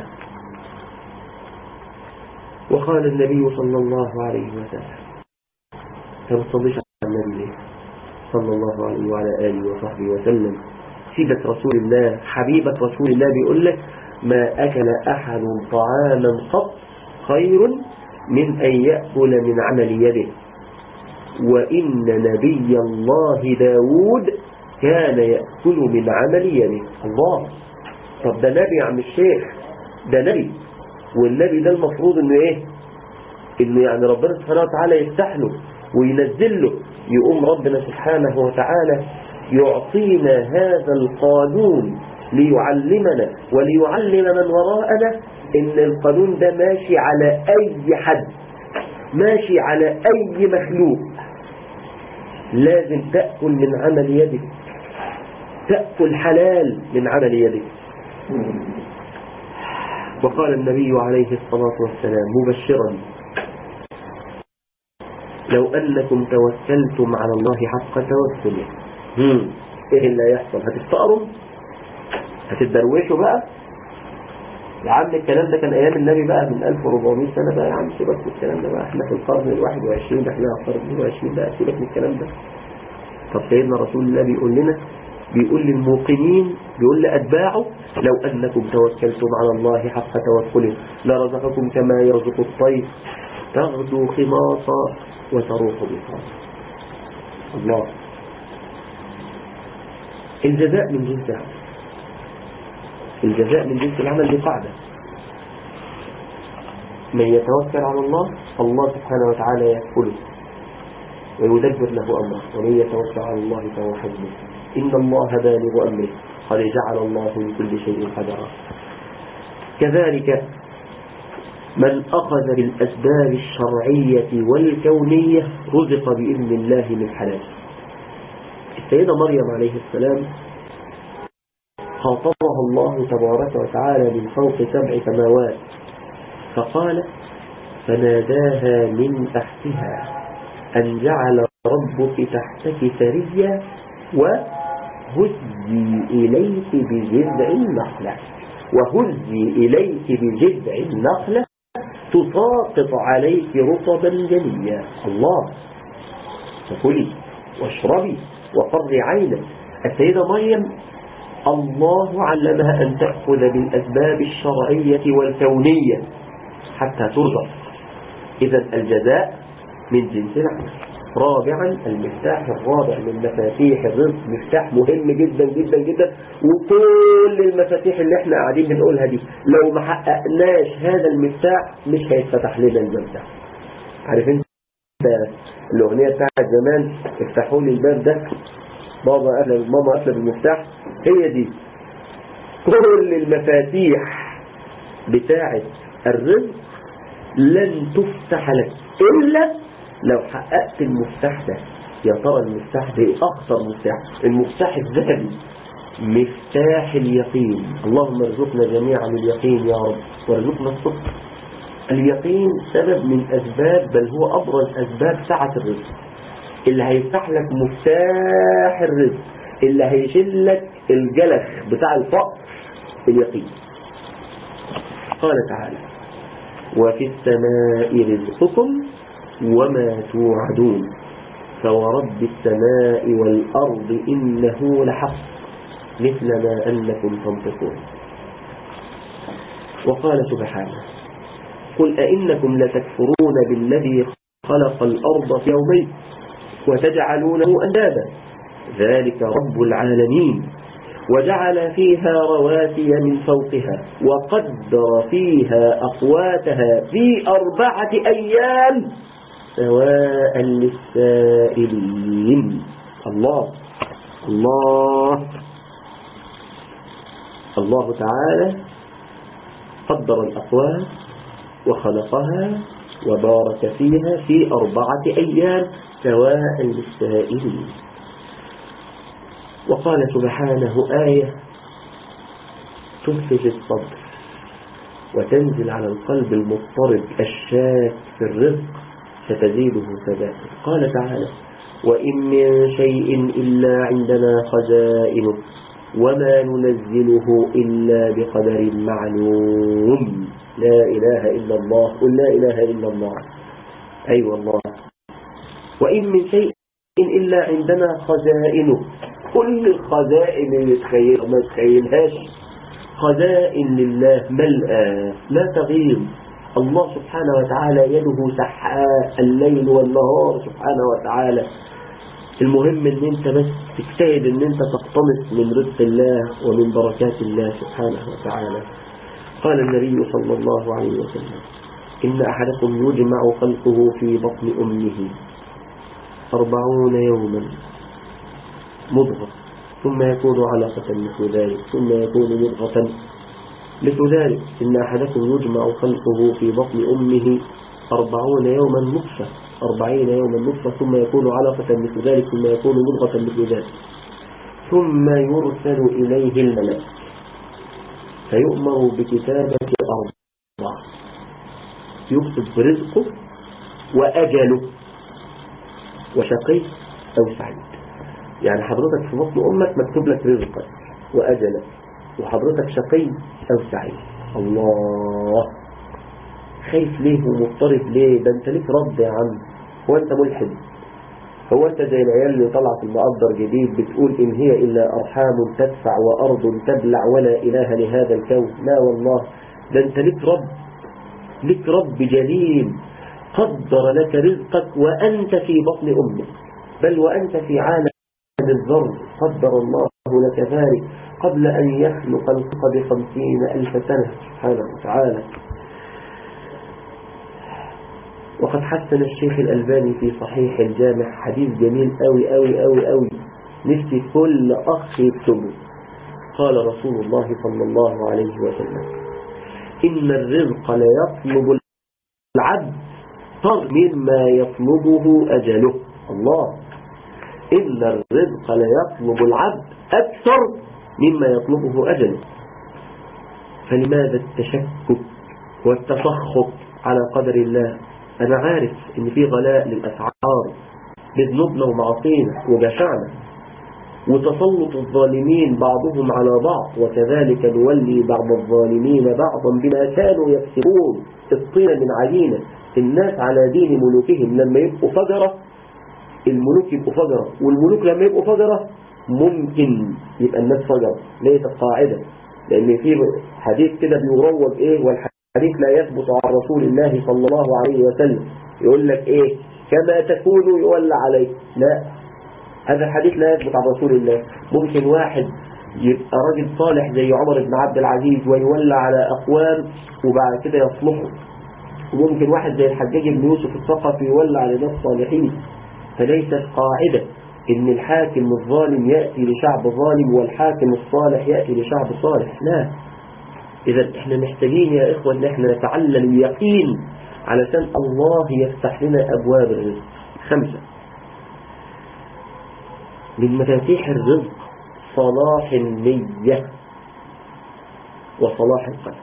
وقال النبي صلى الله عليه وسلم تنصدش على النبي صلى الله عليه وعلى آله وصحبه وسلم سيدة رسول الله حبيبة رسول الله بيقول لك ما أكل أحد طعاما قط خير من أن يأكل من عمل يده وإن نبي الله داود كان يأكل من عمل يده الله طب ده نبي يا عم الشيخ ده نبي والنبي ده المفروض انه ايه انه يعني ربنا سبحانه وتعالى يفتح له وينزل له يقوم ربنا سبحانه وتعالى يعطينا هذا القانون ليعلمنا وليعلم من وراءنا ان القانون ده ماشي على اي حد ماشي على اي مخلوق لازم تأكل من عمل يدك تأكل حلال من عمل يدك وقال النبي عليه الصلاة والسلام مبشرا لو أنكم توكلتم على الله حق توكله ايه اللي هيحصل هتفتقروا هتتدروشوا بقى يا عم الكلام ده كان ايام النبي بقى من 1400 سنة بقى يا عم سيبك من الكلام ده بقى احنا في القرن ال 21 احنا في القرن ال 22 بقى سيبك من الكلام ده طب سيدنا رسول الله بيقول لنا بيقول للموقنين بيقول لأتباعه لو أنكم توكلتم على الله حق توكله لرزقكم كما يرزق الطير تغدو خماصا وتروح بطاقة الله الجزاء من جنس العمل الجزاء من جنس العمل دي قاعدة من يتوكل على الله الله سبحانه وتعالى يكفله ويدبر له أمره ومن يتوكل على الله فهو حسبه إن الله بالغ أمره قد جعل الله من كل شيء قدرا كذلك من أخذ بالأسباب الشرعية والكونية رزق بإذن الله من حلال السيدة مريم عليه السلام خاطبها الله تبارك وتعالى من فوق سبع سماوات فقال فناداها من تحتها أن جعل ربك تحتك ثريا وهزي إليك بجذع النخلة وهزي إليك بجذع النخلة تساقط عليك رطبا جنيا الله فكلي واشربي وقر عينك السيدة مريم الله علمها أن تأخذ بالأسباب الشرعية والكونية حتى ترزق إذا الجزاء من جنس العمل رابعا المفتاح الرابع من مفاتيح الرزق مفتاح مهم جدا جدا جدا وكل المفاتيح اللي احنا قاعدين بنقولها دي لو ما حققناش هذا المفتاح مش هيتفتح لنا الباب ده عارف انت الاغنيه بتاعت زمان افتحوا لي الباب ده بابا قفل ماما قفل بالمفتاح هي دي كل المفاتيح بتاعت الرزق لن تفتح لك إلا لو حققت المفتاح ده يا ترى المفتاح ده أخطر مفتاح المفتاح الذهبي مفتاح اليقين اللهم ارزقنا جميعا اليقين يا رب وارزقنا الصدق اليقين سبب من أسباب بل هو أبرز أسباب سعة الرزق اللي هيفتح لك مفتاح الرزق اللي هيشيل لك الجلخ بتاع الفقر اليقين قال تعالى وفي السماء رزقكم وما توعدون فورب السماء والأرض إنه لحق مثل ما أنكم تنطقون وقال سبحانه قل أئنكم لتكفرون بالذي خلق الأرض في يومين وتجعلونه أندادا ذلك رب العالمين وجعل فيها رواسي من فوقها وقدر فيها أقواتها في أربعة أيام سواء للسائلين الله الله الله تعالى قدر الأقوات وخلقها وبارك فيها في أربعة أيام سواء للسائلين وقال سبحانه آية تنفذ الصدر وتنزل على القلب المضطرب الشاك في الرزق فتزيده ثباتا قال تعالى وإن من شيء إلا عندنا خزائنه وما ننزله إلا بقدر معلوم لا إله إلا الله قل لا إله إلا الله أي أيوة الله وإن من شيء إلا عندنا خزائنه كل الخزائن اللي تخيل ما تخيلهاش خزائن لله ملأى لا تغير الله سبحانه وتعالى يده سحاء الليل والنهار سبحانه وتعالى المهم ان انت بس تجتهد ان انت تقتنص من رزق الله ومن بركات الله سبحانه وتعالى قال النبي صلى الله عليه وسلم إن أحدكم يجمع خلقه في بطن أمه أربعون يوما مضغة ثم يكون علقة مثل ذلك ثم يكون مضغة مثل ذلك إن أحدكم يجمع خلقه في بطن أمه أربعون يوما نطفة أربعين يوما نطفة ثم يكون علقة مثل ذلك ثم يكون مضغة مثل ذلك ثم يرسل إليه الملك فيؤمر بكتابة أربعة يكتب رزقه وأجله وشقي أو سعيد يعني حضرتك في بطن أمك مكتوب لك رزقك وأجلك وحضرتك شقي أو سعيد الله خايف ليه ومضطرب ليه ده انت ليك رد يا عم هو انت ملحد هو انت زي العيال اللي طلعت المقدر جديد بتقول ان هي الا ارحام تدفع وارض تبلع ولا اله لهذا الكون لا والله ده انت ليك رب ليك رب جليل قدر لك رزقك وانت في بطن امك بل وانت في عالم الذر قدر الله لك ذلك قبل ان يخلق الخلق بخمسين الف سنة سبحانه وتعالى وقد حسن الشيخ الألباني في صحيح الجامع حديث جميل أوي أوي أوي أوي نفسي كل أخ يكتبه قال رسول الله صلى الله عليه وسلم إن الرزق لا يطلب العبد طغ مما يطلبه أجله الله إن الرزق لا يطلب العبد أكثر مما يطلبه أجله فلماذا التشكك والتسخط على قدر الله أنا عارف إن في غلاء للأسعار بذنوبنا ومعاصينا وجشعنا وتسلط الظالمين بعضهم على بعض وكذلك نولي بعض الظالمين بعضا بما كانوا يكسبون الطين من عجينة الناس على دين ملوكهم لما يبقوا فجرة الملوك يبقوا فجرة والملوك لما يبقوا فجرة ممكن يبقى الناس فجرة ليست قاعدة لأن في حديث كده بيروج إيه والحديث حديث لا يثبت عن رسول الله صلى الله عليه وسلم يقول لك ايه كما تكون يولى عليك لا هذا الحديث لا يثبت عن رسول الله ممكن واحد يبقى راجل صالح زي عمر بن عبد العزيز ويولى على أقوام وبعد كده يصلحوا وممكن واحد زي الحجاج بن يوسف الثقفي يولى على ناس صالحين فليست قاعدة ان الحاكم الظالم يأتي لشعب ظالم والحاكم الصالح يأتي لشعب صالح لا إذا إحنا محتاجين يا إخوة إن إحنا نتعلم اليقين علشان الله يفتح لنا أبواب الرزق خمسة من مفاتيح الرزق صلاح النية وصلاح القلب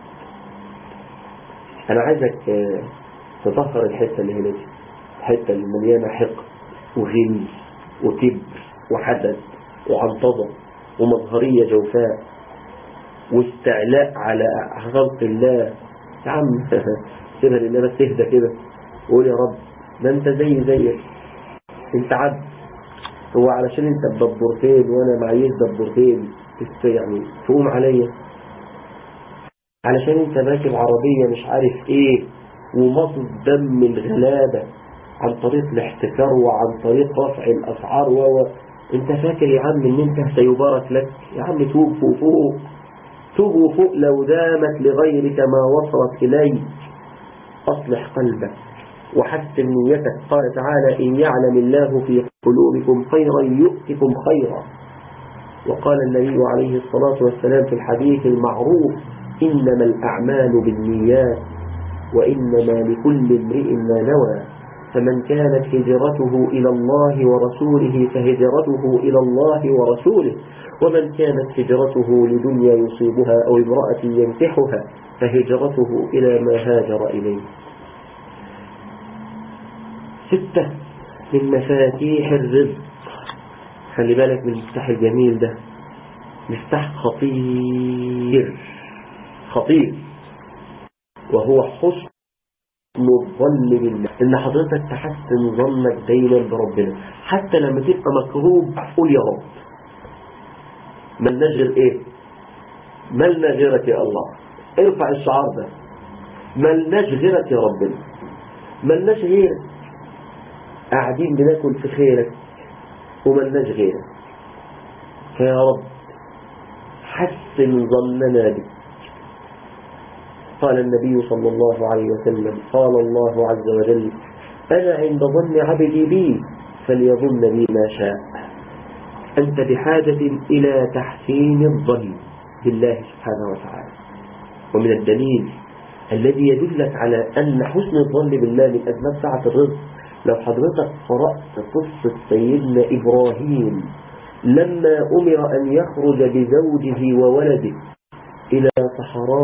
أنا عايزك تطهر الحتة اللي هنا دي الحتة اللي مليانة حقد وغل وكبر وحدث وعنطزة ومظهرية جوفاء واستعلاء على خلق الله يا عم سيبها لله بس تهدى كده وقول يا رب ده انت زي زيك انت عبد هو علشان انت بدبرتين وانا معيش دبرتين يعني تقوم عليا علشان انت راكب عربية مش عارف ايه ومصد دم الغلابة عن طريق الاحتكار وعن طريق رفع الاسعار و انت فاكر يا عم ان انت سيبارك لك يا عم توب فوق فوق توب وفوق لو دامت لغيرك ما وصلت إليك أصلح قلبك وحسن نيتك قال تعالى إن يعلم الله في قلوبكم خيرا يؤتكم خيرا وقال النبي عليه الصلاة والسلام في الحديث المعروف إنما الأعمال بالنيات وإنما لكل امرئ ما نوى فمن كانت هجرته إلى الله ورسوله فهجرته إلى الله ورسوله ومن كانت هجرته لدنيا يصيبها أو امرأة ينكحها فهجرته إلى ما هاجر إليه ستة من مفاتيح الرزق خلي بالك من المفتاح الجميل ده مفتاح خطير خطير وهو حسن الظن بالله ان حضرتك تحسن ظنك دايما بربنا حتى لما تبقى مكروب قول يا رب ملناش غير ايه ملنا غيرك يا الله ارفع الشعار ده ملناش غيرك يا ربنا ملناش غيرك قاعدين بناكل في خيرك وملناش غيرك فيا رب حسن ظننا بك قال النبي صلى الله عليه وسلم قال الله عز وجل أنا عند ظن عبدي بي فليظن بي ما شاء أنت بحاجة إلى تحسين الظن بالله سبحانه وتعالى ومن الدليل الذي يدلك على أن حسن الظن بالله من أسباب سعة الرزق لو حضرتك قرأت قصة سيدنا إبراهيم لما أمر أن يخرج بزوجه وولده إلى صحراء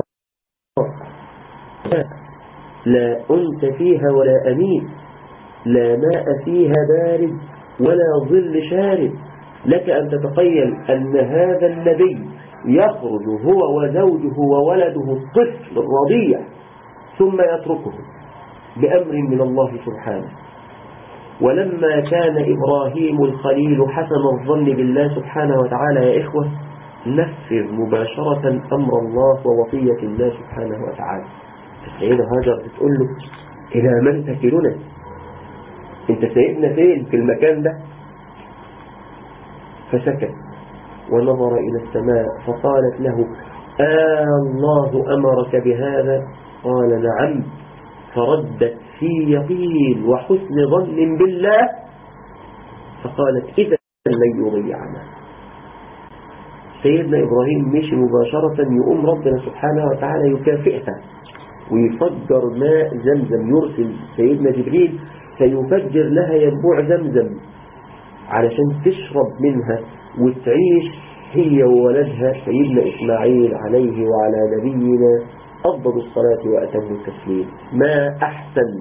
لا أنت فيها ولا أمين لا ماء فيها بارد ولا ظل شارد لك أن تتخيل أن هذا النبي يخرج هو وزوجه وولده الطفل الرضيع ثم يتركه بأمر من الله سبحانه ولما كان إبراهيم الخليل حسن الظن بالله سبحانه وتعالى يا إخوة نفذ مباشرة أمر الله ووصية الله سبحانه وتعالى السيدة هاجر بتقول له إلى من تكلنا انت سيدنا فين في المكان ده فسكت ونظر إلى السماء فقالت له آه الله أمرك بهذا قال نعم فردت في يقين وحسن ظن بالله فقالت إذا لن يضيعنا سيدنا إبراهيم مشي مباشرة يقوم ربنا سبحانه وتعالى يكافئها ويفجر ماء زمزم يرسل سيدنا جبريل فيفجر لها ينبوع زمزم علشان تشرب منها وتعيش هي وولدها سيدنا إسماعيل عليه وعلى نبينا أفضل الصلاة وأتم التسليم ما أحسن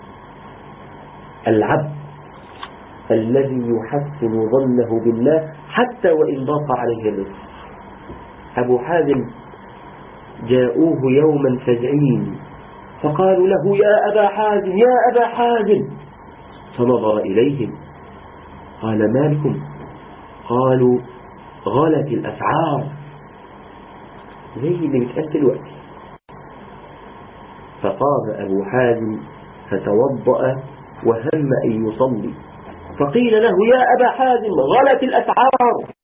العبد الذي يحسن ظنه بالله حتى وإن ضاق عليه الرزق أبو حازم جاءوه يوما فزعين فقالوا له يا أبا حازم يا أبا حازم فنظر إليهم قال ما لكم قالوا غلت الأسعار زي اللي بتقال دلوقتي فقام أبو حازم فتوضأ وهم أن يصلي فقيل له يا أبا حازم غلت الأسعار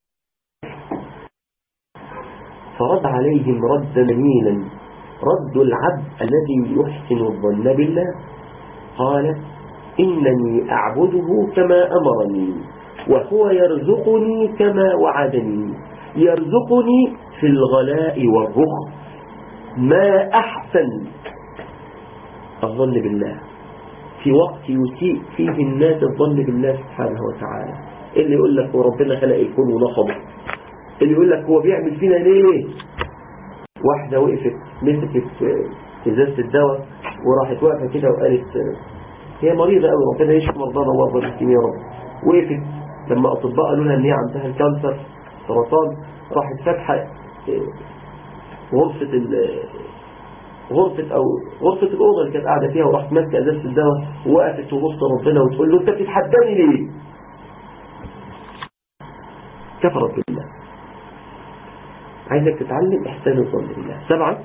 فرد عليهم ردا جميلا رد العبد الذي يحسن الظن بالله قال إنني أعبده كما أمرني وهو يرزقني كما وعدني يرزقني في الغلاء والرخص ما أحسن الظن بالله في وقت يسيء فيه الناس الظن بالله سبحانه وتعالى اللي يقول لك هو ربنا خلق الكون ونصبه اللي يقول لك هو بيعمل فينا ليه واحدة وقفت مسكت ازازة الدواء وراحت واقفة كده وقالت هي مريضة قوي ربنا يشفي مرضانا وارضى المسلمين يا رب وقفت لما اطباء قالوا لها ان هي عندها الكانسر سرطان راحت فاتحه غرفة ال غرفة او غرفة الأوضة اللي كانت قاعدة فيها وراحت ماسكة ازازة الدواء ووقفت تبص ربنا وتقول له انت بتتحداني ليه؟ كفرت بالله عايزك تتعلم إحسان الظن بالله سبعة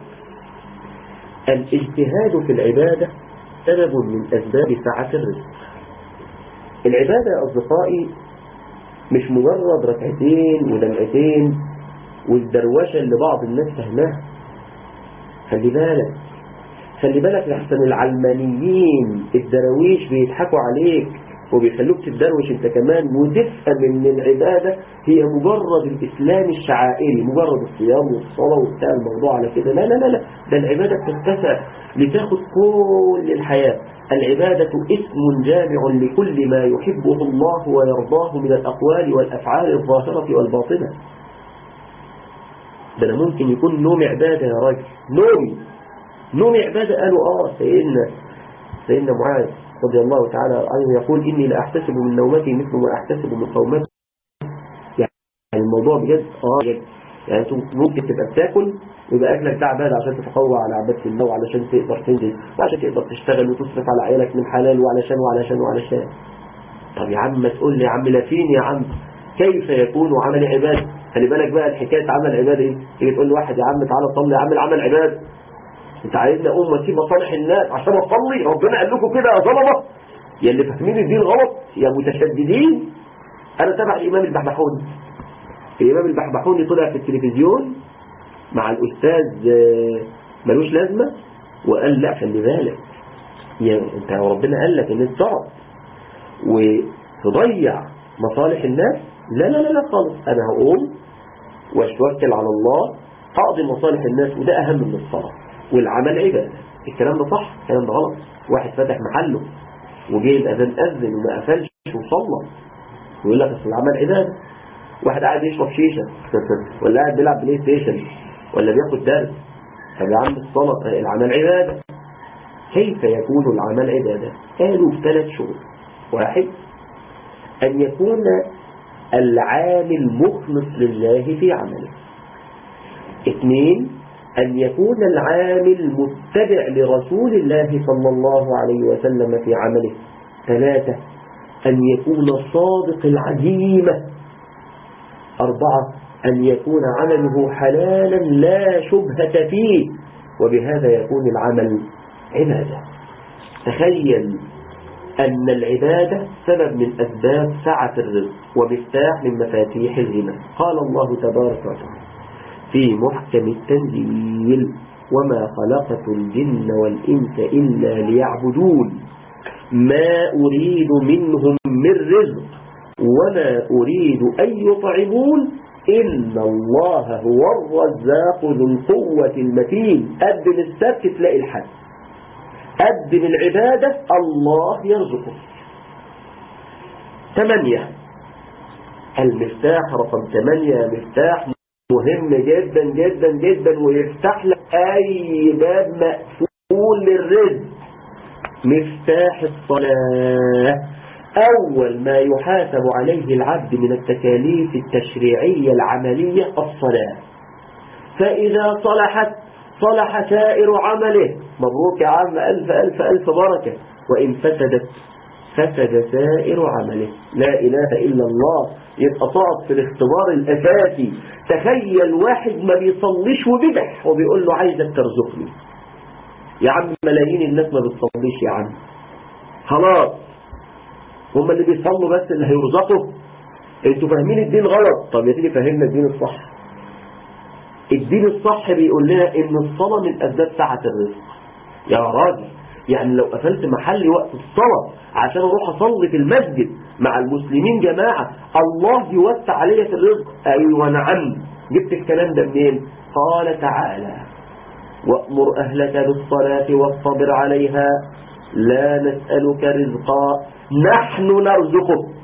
الاجتهاد في العبادة سبب من أسباب سعة الرزق العبادة يا أصدقائي مش مجرد ركعتين ودمعتين والدروشة اللي بعض الناس فهمها خلي بالك خلي بالك لحسن العلمانيين الدراويش بيضحكوا عليك وبيخلوك تتدروش انت كمان وتفهم ان العبادة هي مجرد الاسلام الشعائري مجرد الصيام والصلاة وبتاع الموضوع على كده لا لا لا لا ده العبادة بتتسع لتاخد كل الحياة العبادة اسم جامع لكل ما يحبه الله ويرضاه من الأقوال والأفعال الظاهرة والباطنة ده أنا ممكن يكون نوم عبادة يا راجل نومي نوم عبادة قالوا آه سيدنا سيدنا معاذ رضي الله تعالى عنه يقول إني لا أحتسب من نومتي مثل ما أحتسب من قومتي يعني الموضوع بجد آه بجد يعني انتوا ممكن تبقى بتاكل ويبقى اكلك ده عباده عشان تتقوى على عباده الله وعلشان تقدر تنزل وعشان تقدر تشتغل وتصرف على عيالك من حلال وعلشان وعلشان وعلشان طب يا عم ما تقول لي يا عم لا فين يا عم كيف يكون عمل عباده خلي بالك بقى الحكايه عمل عباده ايه تيجي تقول لواحد يا عم تعالى صلي يا عم العمل عباده انت عايزني اقوم واسيب مصالح الناس عشان اصلي ربنا قال لكم كده يا ظلمه يا اللي فاهمين الدين غلط يا متشددين انا تبع الامام البحبحوني الامام البحبحوني طلع في التلفزيون مع الاستاذ ملوش لازمه وقال لا خلي بالك يا انت ربنا قال لك ان انت تقعد وتضيع مصالح الناس لا لا لا لا خالص انا هقوم واتوكل على الله اقضي مصالح الناس وده اهم من الصلاه والعمل عباده الكلام ده صح الكلام ده غلط واحد فتح محله وجه الاذان اذن وما قفلش وصلى ويقول لك اصل العمل عباده واحد قاعد يشرب شيشه ولا قاعد بيلعب بلاي ستيشن ولا بياخد درس طب يا عم الصلاه العمل عباده كيف يكون العمل عباده قالوا في ثلاث شروط واحد ان يكون العامل مخلص لله في عمله اثنين أن يكون العامل متبع لرسول الله صلى الله عليه وسلم في عمله ثلاثة أن يكون صادق العزيمة أربعة أن يكون عمله حلالا لا شبهة فيه وبهذا يكون العمل عبادة تخيل أن العبادة سبب من أسباب سعة الرزق ومفتاح من مفاتيح الغنى قال الله تبارك وتعالى في محكم التنزيل وما خلقت الجن والإنس إلا ليعبدون ما أريد منهم من رزق وما أريد أن يطعمون إن الله هو الرزاق ذو القوة المتين قدم السبت تلاقي الحد قدم العبادة الله يرزقه ثمانية المفتاح رقم ثمانية مفتاح مهم جدا جدا جدا ويفتح لك اي باب مقفول للرزق مفتاح الصلاة اول ما يحاسب عليه العبد من التكاليف التشريعية العملية الصلاة فاذا صلحت صلح سائر عمله مبروك يا عم الف الف الف بركة وان فسدت فسد سائر عمله لا اله الا الله يبقى تقعد في الاختبار الأساسي تخيل واحد ما بيصليش وبدح وبيقول له عايزك ترزقني يا عم ملايين الناس ما بتصليش يا عم خلاص هم اللي بيصلوا بس اللي هيرزقوا انتوا فاهمين الدين غلط طب يا سيدي فهمنا الدين الصح الدين الصح بيقول لنا ان الصلاة من اسباب سعة الرزق يا راجل يعني لو قفلت محلي وقت الصلاة عشان اروح اصلي في المسجد مع المسلمين جماعة الله يوسع علي في الرزق ايوه نعم جبت الكلام ده منين قال تعالى وأمر أهلك بالصلاة واصطبر عليها لا نسألك رزقا نحن نرزقك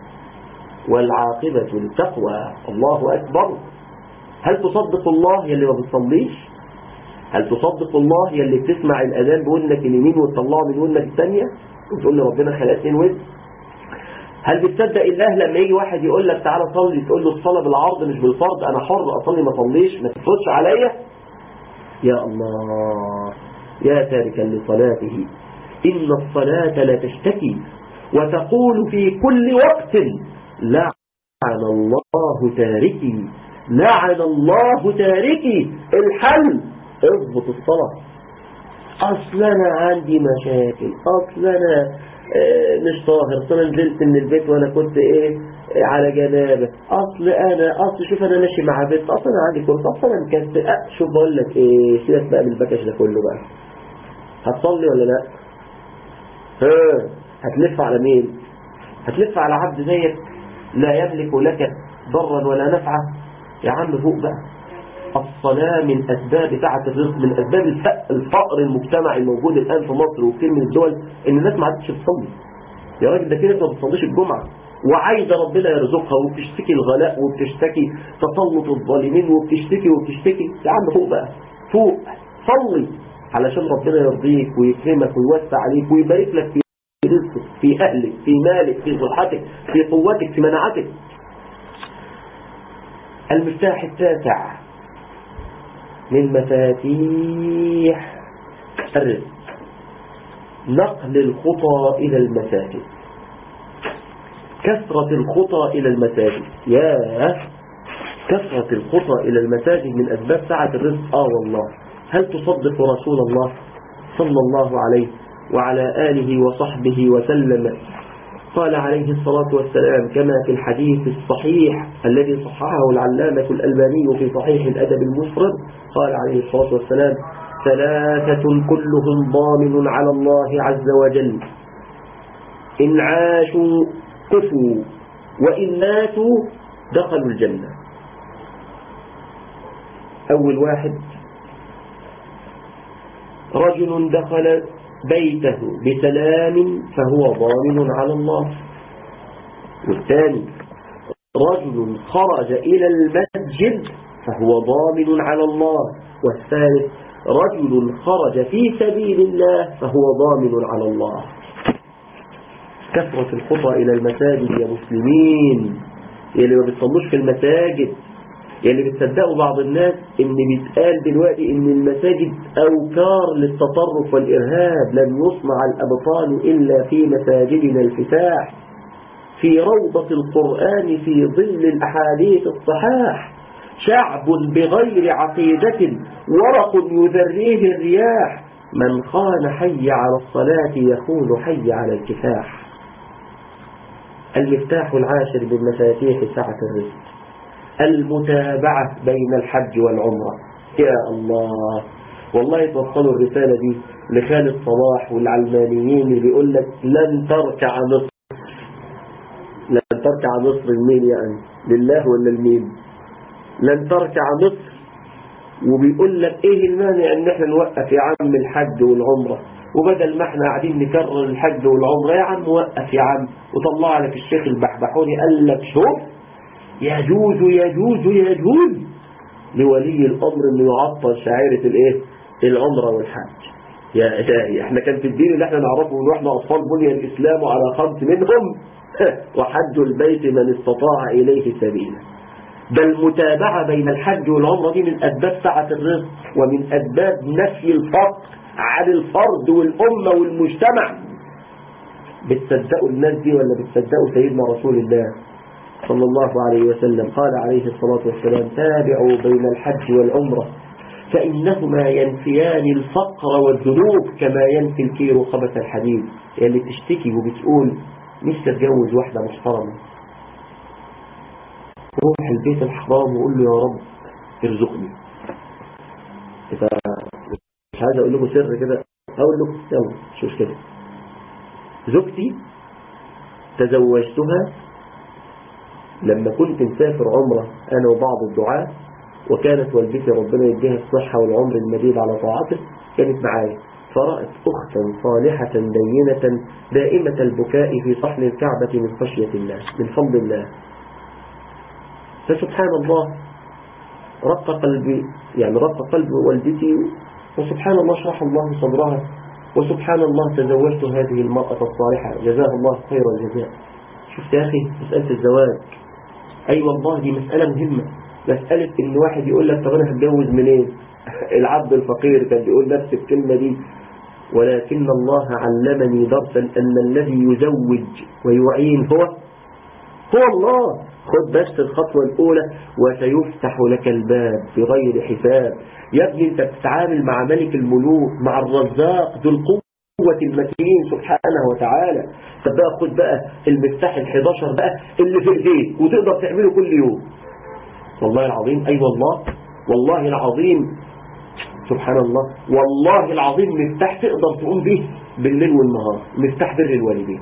والعاقبة للتقوى الله أكبر هل تصدق الله يلي ما بتصليش هل تصدق الله يلي بتسمع الأذان بودنك اليمين وتطلعه من ودنك الثانية وتقول لي ربنا خلق اتنين ود هل بتصدق الله لما يجي واحد يقول لك تعالى صلي تقول له الصلاة بالعرض مش بالفرض أنا حر أصلي ما صليش ما تفوتش عليا يا الله يا تاركا لصلاته إن الصلاة لا تشتكي وتقول في كل وقت لعن الله تاركي لعن الله تاركي الحل اضبط الصلاة اصل انا عندي مشاكل اصل انا اه مش طاهر اصل انا نزلت من البيت وانا كنت ايه على جنابه اصل انا اصل شوف انا ماشي مع بنت اصل انا عندي كورس اصل انا مكسل أه شوف بقول لك ايه سيبك بقى من البكش ده كله بقى هتصلي ولا لا ها هتلف على مين هتلف على عبد زيك لا يملك لك ضرا ولا نفعا يا عم فوق بقى الصلاة من أسباب سعة الرزق من أسباب الف- الفقر المجتمعي الموجود الآن في مصر وكثير من الدول إن الناس ما عادتش تصلي يا راجل ده كده ما بتصليش الجمعة وعايزة ربنا يرزقها وبتشتكي الغلاء وبتشتكي تسلط الظالمين وبتشتكي وبتشتكي يا عم فوق بقى فوق صلي علشان ربنا يرضيك ويكرمك ويوسع عليك ويبارك لك في رزقك في أهلك في مالك في صحتك في قوتك في مناعتك المفتاح التاسع من مفاتيح الرزق نقل الخطى إلى المساجد كثرة الخطى إلى المساجد يا كثرة الخطى إلى المساجد من أسباب سعة الرزق آه والله هل تصدق رسول الله صلى الله عليه وعلى آله وصحبه وسلم قال عليه الصلاة والسلام كما في الحديث الصحيح الذي صححه العلامة الألباني في صحيح الأدب المفرد قال عليه الصلاة والسلام ثلاثة كلهم ضامن على الله عز وجل إن عاشوا كفوا وإن ماتوا دخلوا الجنة أول واحد رجل دخل بيته بسلام فهو ضامن على الله والثاني رجل خرج إلى المسجد فهو ضامن على الله والثالث رجل خرج في سبيل الله فهو ضامن على الله كثرة الخطى إلى المساجد يا مسلمين يا اللي ما بتصلوش في المساجد يا اللي بتصدقوا بعض الناس ان بيتقال دلوقتي ان المساجد اوكار للتطرف والارهاب لن يصنع الابطال الا في مساجدنا الفتاح في روضة القرآن في ظل الأحاديث الصحاح شعب بغير عقيدة ورق يذريه الرياح من خان حي على الصلاة يخون حي على الكفاح المفتاح العاشر من مفاتيح سعة الرزق المتابعة بين الحج والعمرة يا الله والله توصلوا الرسالة دي لخالد صلاح والعلمانيين اللي بيقول لك لن تركع مصر لن تركع مصر لمين يعني لله ولا لمين لن تركع مصر وبيقول لك ايه المانع ان احنا نوقف يا عم الحج والعمرة وبدل ما احنا قاعدين نكرر الحج والعمرة يا عم وقف يا عم وطلع لك الشيخ البحبحوني قال لك شوف يجوز يجوز يجوز لولي الامر انه يعطل شعيرة الايه العمرة والحج يا إلهي احنا كان في الدين اللي احنا نعرفه من واحنا اطفال بني الاسلام على خمس منهم وحج البيت من استطاع اليه سبيلا بل المتابعة بين الحج والعمرة دي من أسباب سعة الرزق ومن أسباب نفي الفقر عن الفرد والأمة والمجتمع بتصدقوا الناس دي ولا بتصدقوا سيدنا رسول الله صلى الله عليه وسلم قال عليه الصلاة والسلام تابعوا بين الحج والعمرة فإنهما ينفيان الفقر والذنوب كما ينفي الكير خبث الحديد يعني تشتكي وبتقول نفسي اتجوز واحدة محترمة روح البيت الحرام وقول له يا رب ارزقني إذا مش عايز اقول لكم سر كده اقول لكم يلا شوف كده زوجتي تزوجتها لما كنت مسافر عمرة انا وبعض الدعاة وكانت والدتي ربنا يديها الصحة والعمر المديد على طاعته كانت معايا فرأت أختا صالحة دينة دائمة البكاء في صحن الكعبة من خشية الله من فضل الله فسبحان الله رق قلبي يعني رق قلب والدتي وسبحان الله شرح الله صدرها وسبحان الله تزوجت هذه المرأة الصالحة جزاها الله خير الجزاء شفت يا أخي مسألة الزواج أي أيوة والله دي مسألة مهمة مسألة إن واحد يقول لك طب أنا هتجوز منين العبد الفقير كان بيقول نفس الكلمة دي ولكن الله علمني درسا أن الذي يزوج ويعين هو هو الله خد بس الخطوة الأولى وسيفتح لك الباب بغير حساب يا ابني انت بتتعامل مع ملك الملوك مع الرزاق ذو القوة قوة المتين سبحانه وتعالى طب بقى خد بقى المفتاح ال11 بقى اللي في ايديك وتقدر تعمله كل يوم والله العظيم اي أيوة والله والله العظيم سبحان الله والله العظيم مفتاح تقدر تقوم به بالليل والنهار مفتاح بر الوالدين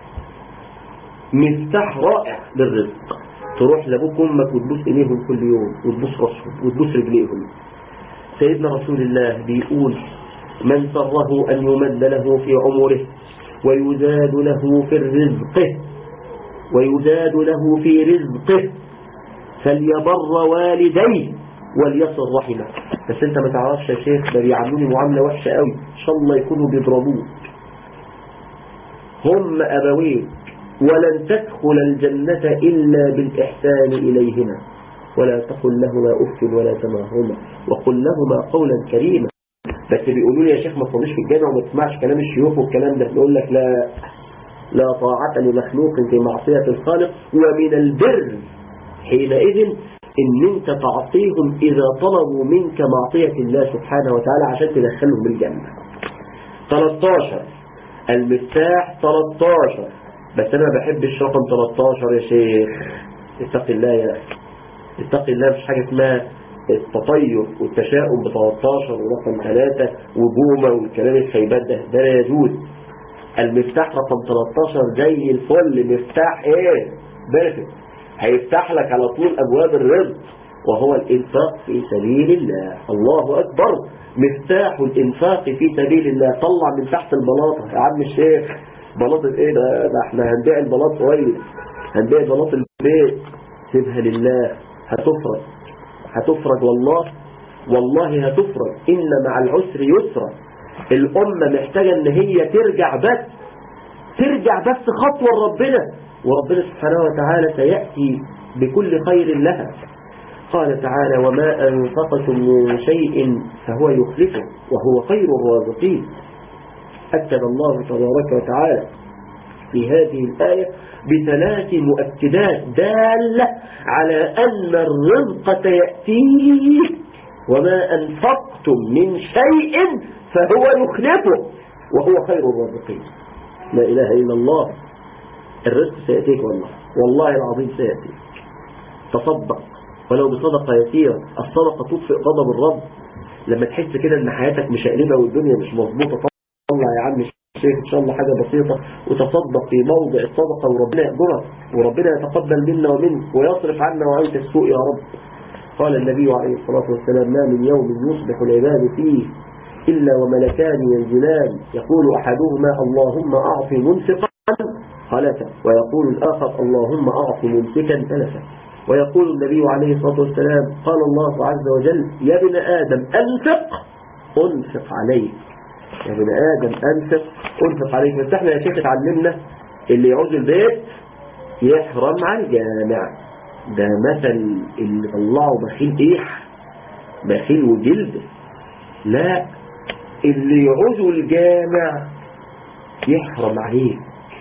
مفتاح رائع للرزق تروح لابوك وامك وتبوس ايديهم كل يوم وتبوس راسهم وتبوس رجليهم سيدنا رسول الله بيقول من سره أن يمد له في عمره ويزاد له في الرزق ويزاد له في رزقه فليبر والديه وليصل رحمه بس انت ما تعرفش يا شيخ ده بيعاملوني معاملة وحشة قوي ان شاء الله يكونوا بيضربوك هم أبويك ولن تدخل الجنة إلا بالإحسان إليهما ولا تقل لهما أف ولا تناهما وقل لهما قولا كريما بس بيقولوا لي يا شيخ ما تصليش في الجامع وما تسمعش كلام الشيوخ والكلام ده نقول لك لا لا طاعة لمخلوق في معصية الخالق ومن البر حينئذ ان انت تعطيهم اذا طلبوا منك معصية الله سبحانه وتعالى عشان تدخلهم الجنة 13 المفتاح 13 بس انا ما بحبش رقم 13 يا شيخ اتق الله يا اخي اتق الله مش حاجة اسمها التطير والتشاؤم ب 13 ورقم 3 وبومة والكلام الخيبات ده ده لا يجوز المفتاح رقم 13 جاي الفل مفتاح ايه بيرفكت هيفتح لك على طول ابواب الرزق وهو الانفاق في سبيل الله الله اكبر مفتاح الانفاق في سبيل الله طلع من تحت البلاطه يا عم الشيخ بلاطه ايه ده, ده احنا هنبيع البلاط كويس هنبيع بلاط البيت سيبها لله هتفرج هتفرج والله والله هتفرج إن مع العسر يسرا الأمة محتاجة ان هي ترجع بس ترجع بس خطوة لربنا وربنا سبحانه وتعالى سيأتي بكل خير لها قال تعالى وما أنفقتم من شيء فهو يخلفه وهو خير الرازقين أكد الله تبارك وتعالى في هذه الآية بثلاث مؤكدات دالة على أن الرزق سيأتيه وما أنفقتم من شيء فهو يخلفه وهو خير الرازقين لا إله إلا الله الرزق سيأتيك والله والله العظيم سيأتيك تصدق ولو بصدقة يسيرة الصدقة تطفئ غضب الرب لما تحس كده ان حياتك مشقلبة والدنيا مش مظبوطة طلع يا عم الشيخ ان شاء الله حاجة بسيطة وتصدق في موضع الصدقة وربنا يقدرك وربنا يتقبل منا ومنك ويصرف عنا وعنك السوء يا رب قال النبي عليه الصلاة والسلام ما من يوم يصبح العباد فيه إلا وملكان ينزلان يقول أحدهما اللهم أعط منفقا خلفا ويقول الآخر اللهم أعط ممسكا تلفا ويقول النبي عليه الصلاة والسلام قال الله عز وجل يا ابن آدم أنفق أنفق عليك يا ابن آدم أنفق أنفق عليك بس احنا يا شيخ اتعلمنا اللي يعوز البيت يحرم على الجامع ده مثل اللي طلعه بخيل ايح بخيل وجلد لا اللي يعوزه الجامع يحرم عليك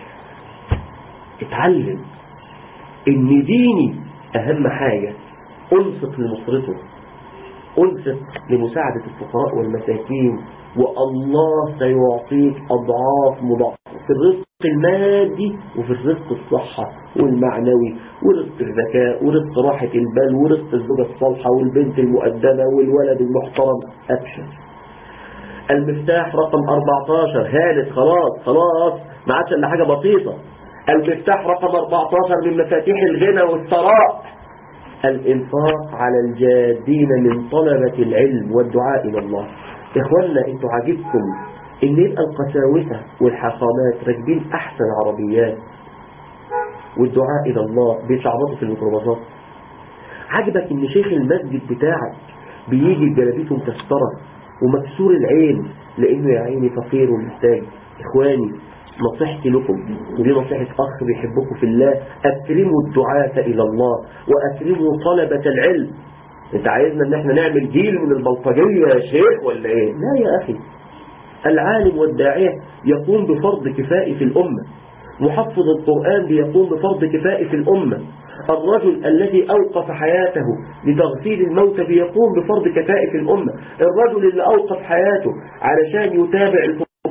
اتعلم ان ديني اهم حاجة انفق لنصرته انفق لمساعدة الفقراء والمساكين والله سيعطيك أضعاف مضاعفة في الرزق المادي وفي الرزق الصحة والمعنوي ورزق الذكاء ورزق راحة البال ورزق الزوجة الصالحة والبنت المؤدبة والولد المحترم أبشر المفتاح رقم 14 هانت خلاص خلاص ما عادش إلا حاجة بسيطة المفتاح رقم 14 من مفاتيح الغنى والثراء الإنفاق على الجادين من طلبة العلم والدعاء إلى الله إخواننا انتوا عاجبكم ان يبقى القساوسة والحصانات راكبين احسن عربيات والدعاء الى الله بيشعبطوا في الميكروباصات عجبك ان شيخ المسجد بتاعك بيجي بجلابيته مكسرة ومكسور العين لانه يا عيني فقير ومحتاج اخواني نصيحتي لكم ودي نصيحة أخ بيحبكم في الله أكرموا الدعاة إلى الله وأكرموا طلبة العلم انت عايزنا ان احنا نعمل جيل من البلطجية يا شيخ ولا ايه لا يا اخي العالم والداعية يقوم بفرض كفائي في الامة محفظ القرآن بيقوم بفرض كفائي في الامة الرجل الذي أوقف حياته لتغسيل الموت بيقوم بفرض كفائي في الأمة الرجل اللي أوقف حياته علشان يتابع الفقراء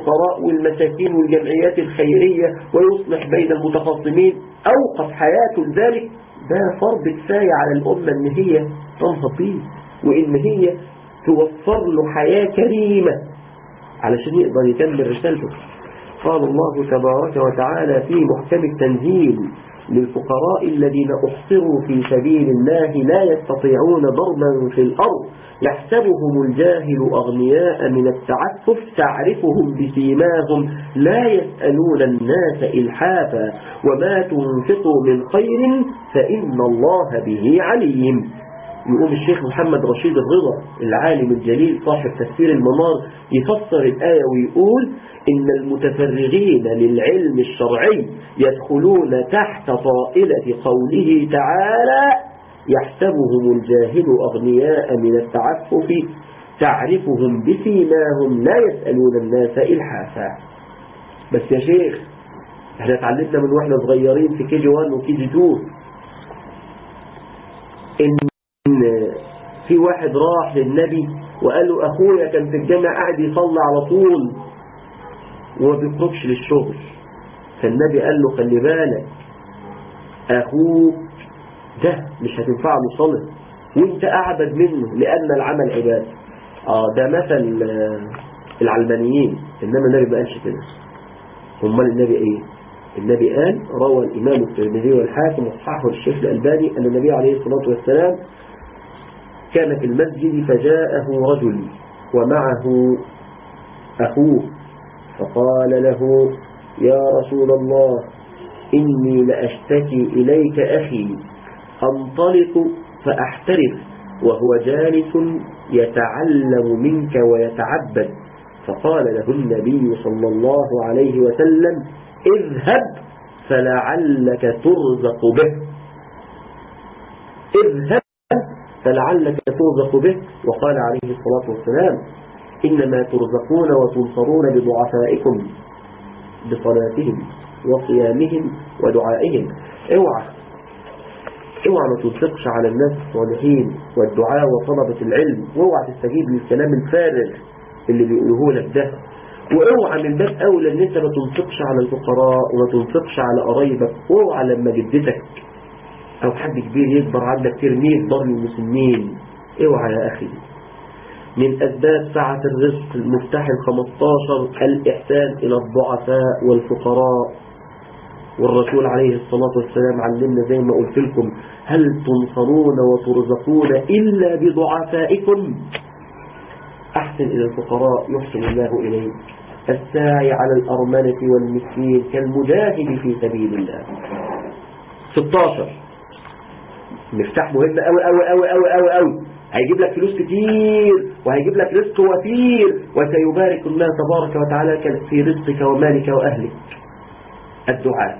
الفقراء والمساكين والجمعيات الخيرية ويصلح بين المتخاصمين أوقف حياته لذلك ده فرض كفاية على الأمة إن هي تنهض بيه وإن هي توفر له حياة كريمة علشان يقدر يكمل رسالته قال الله تبارك وتعالى في محكم التنزيل للفقراء الذين أحصروا في سبيل الله لا يستطيعون ضربا في الأرض يحسبهم الجاهل أغنياء من التعفف تعرفهم بسيماهم لا يسألون الناس إلحافا وما تنفقوا من خير فإن الله به عليم يقوم الشيخ محمد رشيد الرضا العالم الجليل صاحب تفسير المنار يفسر الآية ويقول إن المتفرغين للعلم الشرعي يدخلون تحت طائلة قوله تعالى يحسبهم الجاهل أغنياء من التعفف تعرفهم بسيماهم لا يسألون الناس إلحافا بس يا شيخ احنا اتعلمنا من واحنا صغيرين في كي جي 1 وكي جي 2 ان في واحد راح للنبي وقال له اخويا كان في الجامع قاعد يصلي على طول وما بيخرجش للشغل فالنبي قال له خلي بالك اخوك ده مش هتنفع له صلاه وانت اعبد منه لان العمل عباده اه ده مثل العلمانيين انما النبي ما قالش كده امال النبي ايه النبي قال روى الامام الترمذي والحاكم وصححه الشيخ الالباني ان النبي عليه الصلاه والسلام كان في المسجد فجاءه رجل ومعه أخوه فقال له يا رسول الله إني لأشتكي إليك أخي أنطلق فأحترف وهو جالس يتعلم منك ويتعبد فقال له النبي صلى الله عليه وسلم اذهب فلعلك ترزق به اذهب فلعلك ترزق به وقال عليه الصلاة والسلام إنما ترزقون وتنصرون بضعفائكم بصلاتهم وصيامهم ودعائهم اوعى اوعى ما تنفقش على الناس الصالحين والدعاء وطلبة العلم واوعى تستجيب للكلام الفارغ اللي بيقولوه لك ده واوعى من باب اولى ان انت ما تنفقش على الفقراء وما تنفقش على قرايبك واوعى لما جدتك او حد كبير يكبر عندك ترميه ضر المسلمين اوعى يا اخي من اسباب سعة الرزق المفتاح الخمستاشر الاحسان الى الضعفاء والفقراء والرسول عليه الصلاة والسلام علمنا زي ما قلت لكم هل تنصرون وترزقون إلا بضعفائكم أحسن إلى الفقراء يحسن الله إليك الساعي على الأرملة والمسكين كالمجاهد في سبيل الله 16 مفتاح مهم أوي أوي أوي أوي أوي أوي هيجيب لك فلوس كتير وهيجيب لك رزق وفير وسيبارك الله تبارك وتعالى في رزقك ومالك وأهلك الدعاء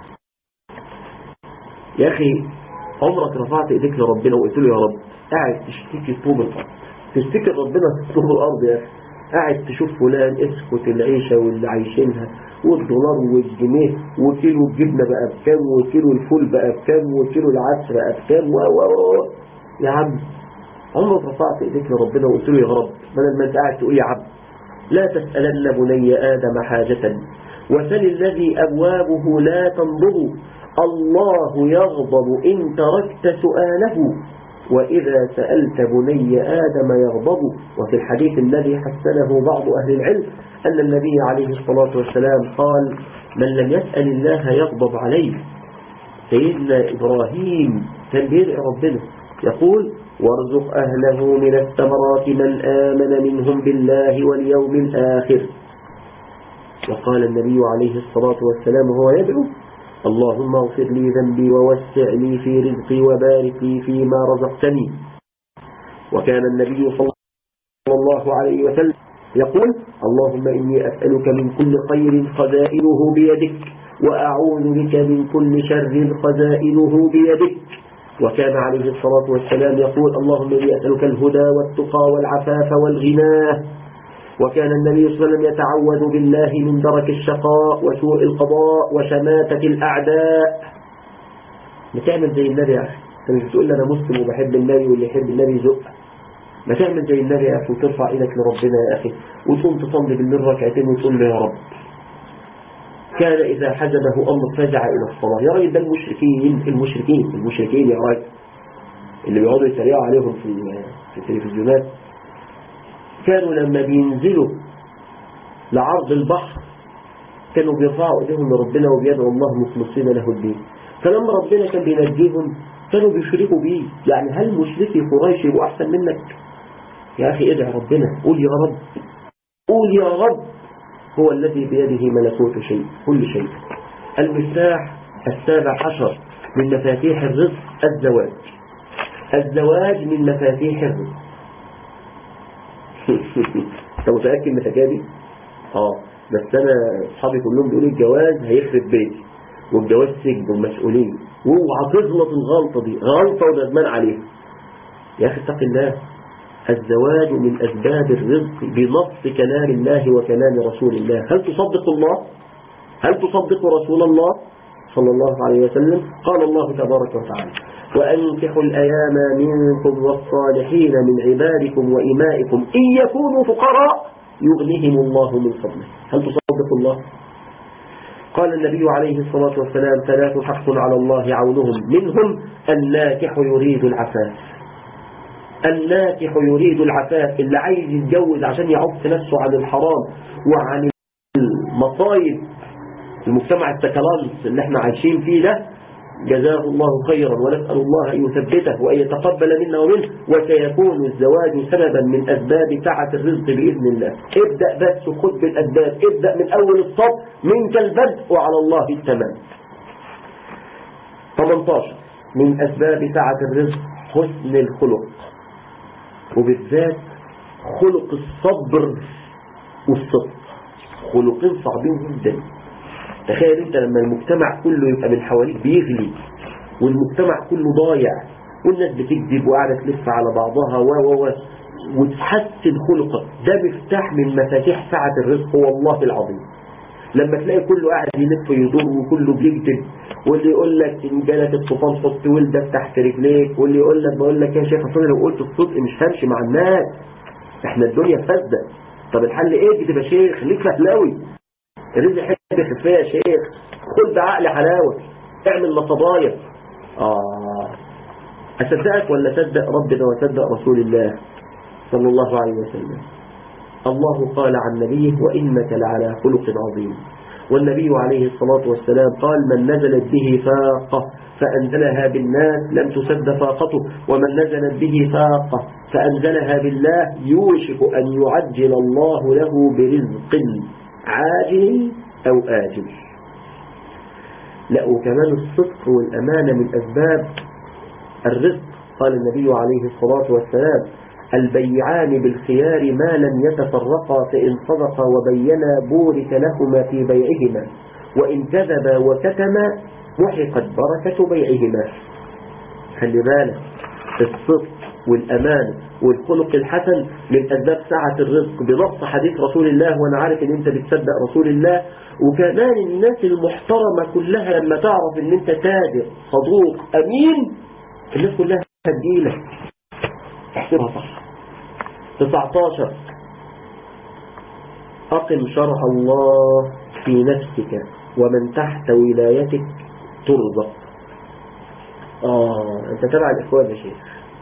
يا أخي عمرك رفعت إيديك لربنا وقلت له يا رب قاعد تشتكي طوب الأرض تشتكي ربنا طوب الأرض يا أخي قاعد تشوف فلان اسكت العيشة واللي عايشينها والدولار والجنيه وكيلو الجبنة بقى بكام وكيلو الفول بقى بكام وكيلو العدس بقى بكام و و و يا عم عمرك رفعت ايديك لربنا وقلت له يا رب بدل ما انت قاعد تقول يا عبد لا تسألن بني آدم حاجة وسل الذي أبوابه لا تنضب الله يغضب إن تركت سؤاله وإذا سألت بني آدم يغضب وفي الحديث الذي حسنه بعض أهل العلم أن النبي عليه الصلاة والسلام قال من لم يسأل الله يغضب عليه سيدنا إبراهيم كان بيدعي ربنا يقول وارزق أهله من الثمرات من آمن منهم بالله واليوم الآخر وقال النبي عليه الصلاة والسلام وهو يدعو اللهم اغفر لي ذنبي ووسع لي في رزقي وبارك لي فيما رزقتني وكان النبي صلى الله عليه وسلم يقول اللهم إني أسألك من كل خير خزائنه بيدك وأعوذ بك من كل شر خزائنه بيدك وكان عليه الصلاة والسلام يقول اللهم إني أسألك الهدى والتقى والعفاف والغنى وكان النبي صلى الله عليه وسلم يتعوذ بالله من درك الشقاء وسوء القضاء وشماتة الأعداء بتعمل زي النبي يا أخي أنت مش بتقول لي أنا مسلم وبحب النبي واللي يحب النبي يزق ما تعمل زي النبي يا أخي وترفع إيدك لربنا يا أخي وتقوم تصلي بالليل ركعتين وتقول له يا رب كان إذا حجبه أمر فزع إلى الصلاة يا راجل ده المشركين المشركين المشركين يا راجل اللي بيقعدوا يتريقوا عليهم في في التلفزيونات كانوا لما بينزلوا لعرض البحر كانوا بيرفعوا ايديهم لربنا وبيدعوا الله مخلصين له الدين فلما ربنا كان بينجيهم كانوا بيشركوا بيه يعني هل مشركي قريش يبقوا احسن منك يا اخي ادعي ربنا قول يا رب قول يا رب هو الذي بيده ملكوت شيء كل شيء المفتاح السابع عشر من مفاتيح الرزق الزواج الزواج من مفاتيح الرزق انت متأكد من الحكايه دي؟ اه بس انا اصحابي كلهم بيقولوا الجواز هيخرب بيتي والجواز سجن ومسؤوليه واوعى تغلط الغلطه دي غلطه وندمان عليها يا اخي اتق الله الزواج من اسباب الرزق بنص كلام الله وكلام رسول الله هل تصدق الله هل تصدق رسول الله صلى الله عليه وسلم قال الله تبارك وتعالى وأنكحوا الأيام منكم والصالحين من عبادكم وإمائكم إن يكونوا فقراء يغنيهم الله من فضله هل تصدق الله قال النبي عليه الصلاة والسلام ثلاث حق على الله عونهم منهم الناكح يريد العفاف الناكح يريد العفاف اللي عايز يتجوز عشان يعف نفسه عن الحرام وعن المصايب المجتمع التكالانس اللي احنا عايشين فيه ده جزاه الله خيرا ونسأل الله أن يثبته وأن يتقبل منا ومنه وسيكون الزواج سببا من أسباب سعة الرزق بإذن الله ابدأ بس وخذ بالأسباب ابدأ من أول الصف منك البدء وعلى الله التمام 18 من أسباب سعة الرزق حسن الخلق وبالذات خلق الصبر والصدق خلقين صعبين جدا تخيل انت لما المجتمع كله يبقى من حواليك بيغلي والمجتمع كله ضايع والناس بتكذب وقاعدة تلف على بعضها و و و وتحسن خلقك ده مفتاح من مفاتيح سعة الرزق والله العظيم لما تلاقي كله قاعد يلف يدور وكله بيكذب واللي يقول لك ان جالك الطوفان حط ولدك تحت رجليك واللي يقول لك بقول لك يا شيخ اصل لو قلت الصدق مش همشي مع الناس احنا الدنيا فاسده طب الحل ايه اكذب يا شيخ خليك فهلاوي الرزق حته خفيه يا شيخ خد بعقل حلاوه اعمل مصدايا اه اصدقك ولا صدق ربنا وصدق رسول الله صلى الله عليه وسلم الله قال عن نبيه وإنك لعلى خلق عظيم والنبي عليه الصلاة والسلام قال من نزلت به فاقة فأنزلها بالناس لم تسد فاقته ومن نزلت به فاقة فأنزلها بالله يوشك أن يعجل الله له برزق عاجل أو آجل لا وكمان الصدق والأمانة من أسباب الرزق قال النبي عليه الصلاة والسلام البيعان بالخيار ما لم يتفرقا فإن صدقا وبينا بورك لهما في بيعهما وإن كذبا وكتما محقت بركة بيعهما خلي بالك الصدق والأمان والخلق الحسن من أسباب سعة الرزق بنص حديث رسول الله وأنا عارف إن أنت بتصدق رسول الله وكمان الناس المحترمة كلها لما تعرف إن أنت تاجر صدوق أمين الناس كلها هتجيلك احسبها صح 19 أقم شرع الله في نفسك ومن تحت ولايتك ترزق آه أنت تبع الإخوان يا شيخ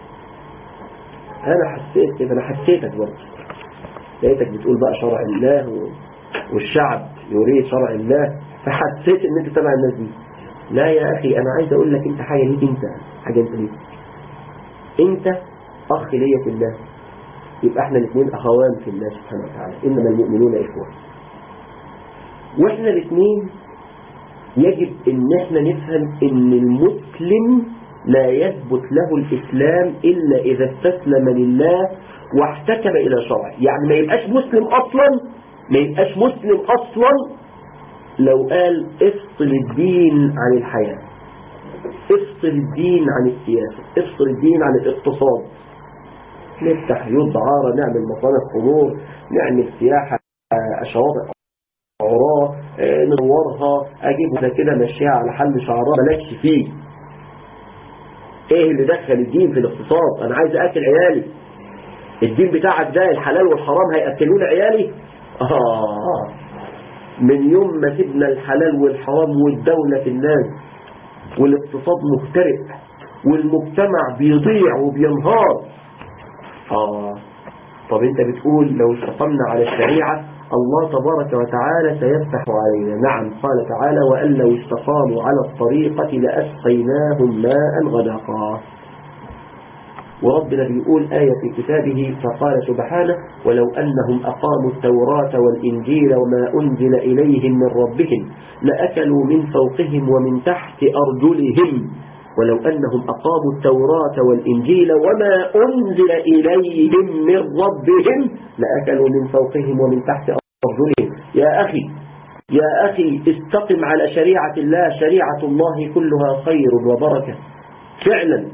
أنا حسيت كده أنا حسيتك برضه لقيتك بتقول بقى شرع الله و... والشعب يريد شرع الله فحسيت إن أنت تبع الناس دي لا يا أخي أنا عايز أقول لك أنت حاجة ليك أنت حاجة أنت ليك أنت أخ ليا في الله يبقى احنا الاثنين أخوان في الله سبحانه وتعالى إنما المؤمنون إخوة واحنا الاثنين يجب ان احنا نفهم ان المسلم لا يثبت له الإسلام إلا إذا استسلم لله واحتكم إلى شرعه يعني ما يبقاش مسلم أصلا ما يبقاش مسلم أصلا لو قال افصل الدين عن الحياة افصل الدين عن السياسة افصل الدين عن الاقتصاد نفتح بيوت دعارة نعمل مصانع خمور نعمل سياحة شواطئ عراة ندورها اجيب كده مشيها على حل شعرها مالكش فيه ايه اللي دخل الدين في الاقتصاد انا عايز اكل عيالي الدين بتاعك ده الحلال والحرام هيأكلون عيالي آه من يوم ما سيبنا الحلال والحرام والدولة في الناس والاقتصاد مخترق والمجتمع بيضيع وبينهار آه طب انت بتقول لو استقمنا على الشريعة الله تبارك وتعالى سيفتح علينا نعم قال تعالى وأن لو استقاموا على الطريقة لأسقيناهم ماء غدقا وربنا بيقول آية في كتابه فقال سبحانه ولو أنهم أقاموا التوراة والإنجيل وما أنزل إليهم من ربهم لأكلوا من فوقهم ومن تحت أرجلهم ولو أنهم أقاموا التوراة والإنجيل وما أنزل إليهم من ربهم لأكلوا من فوقهم ومن تحت أرجلهم يا أخي يا أخي استقم على شريعة الله شريعة الله كلها خير وبركة فعلا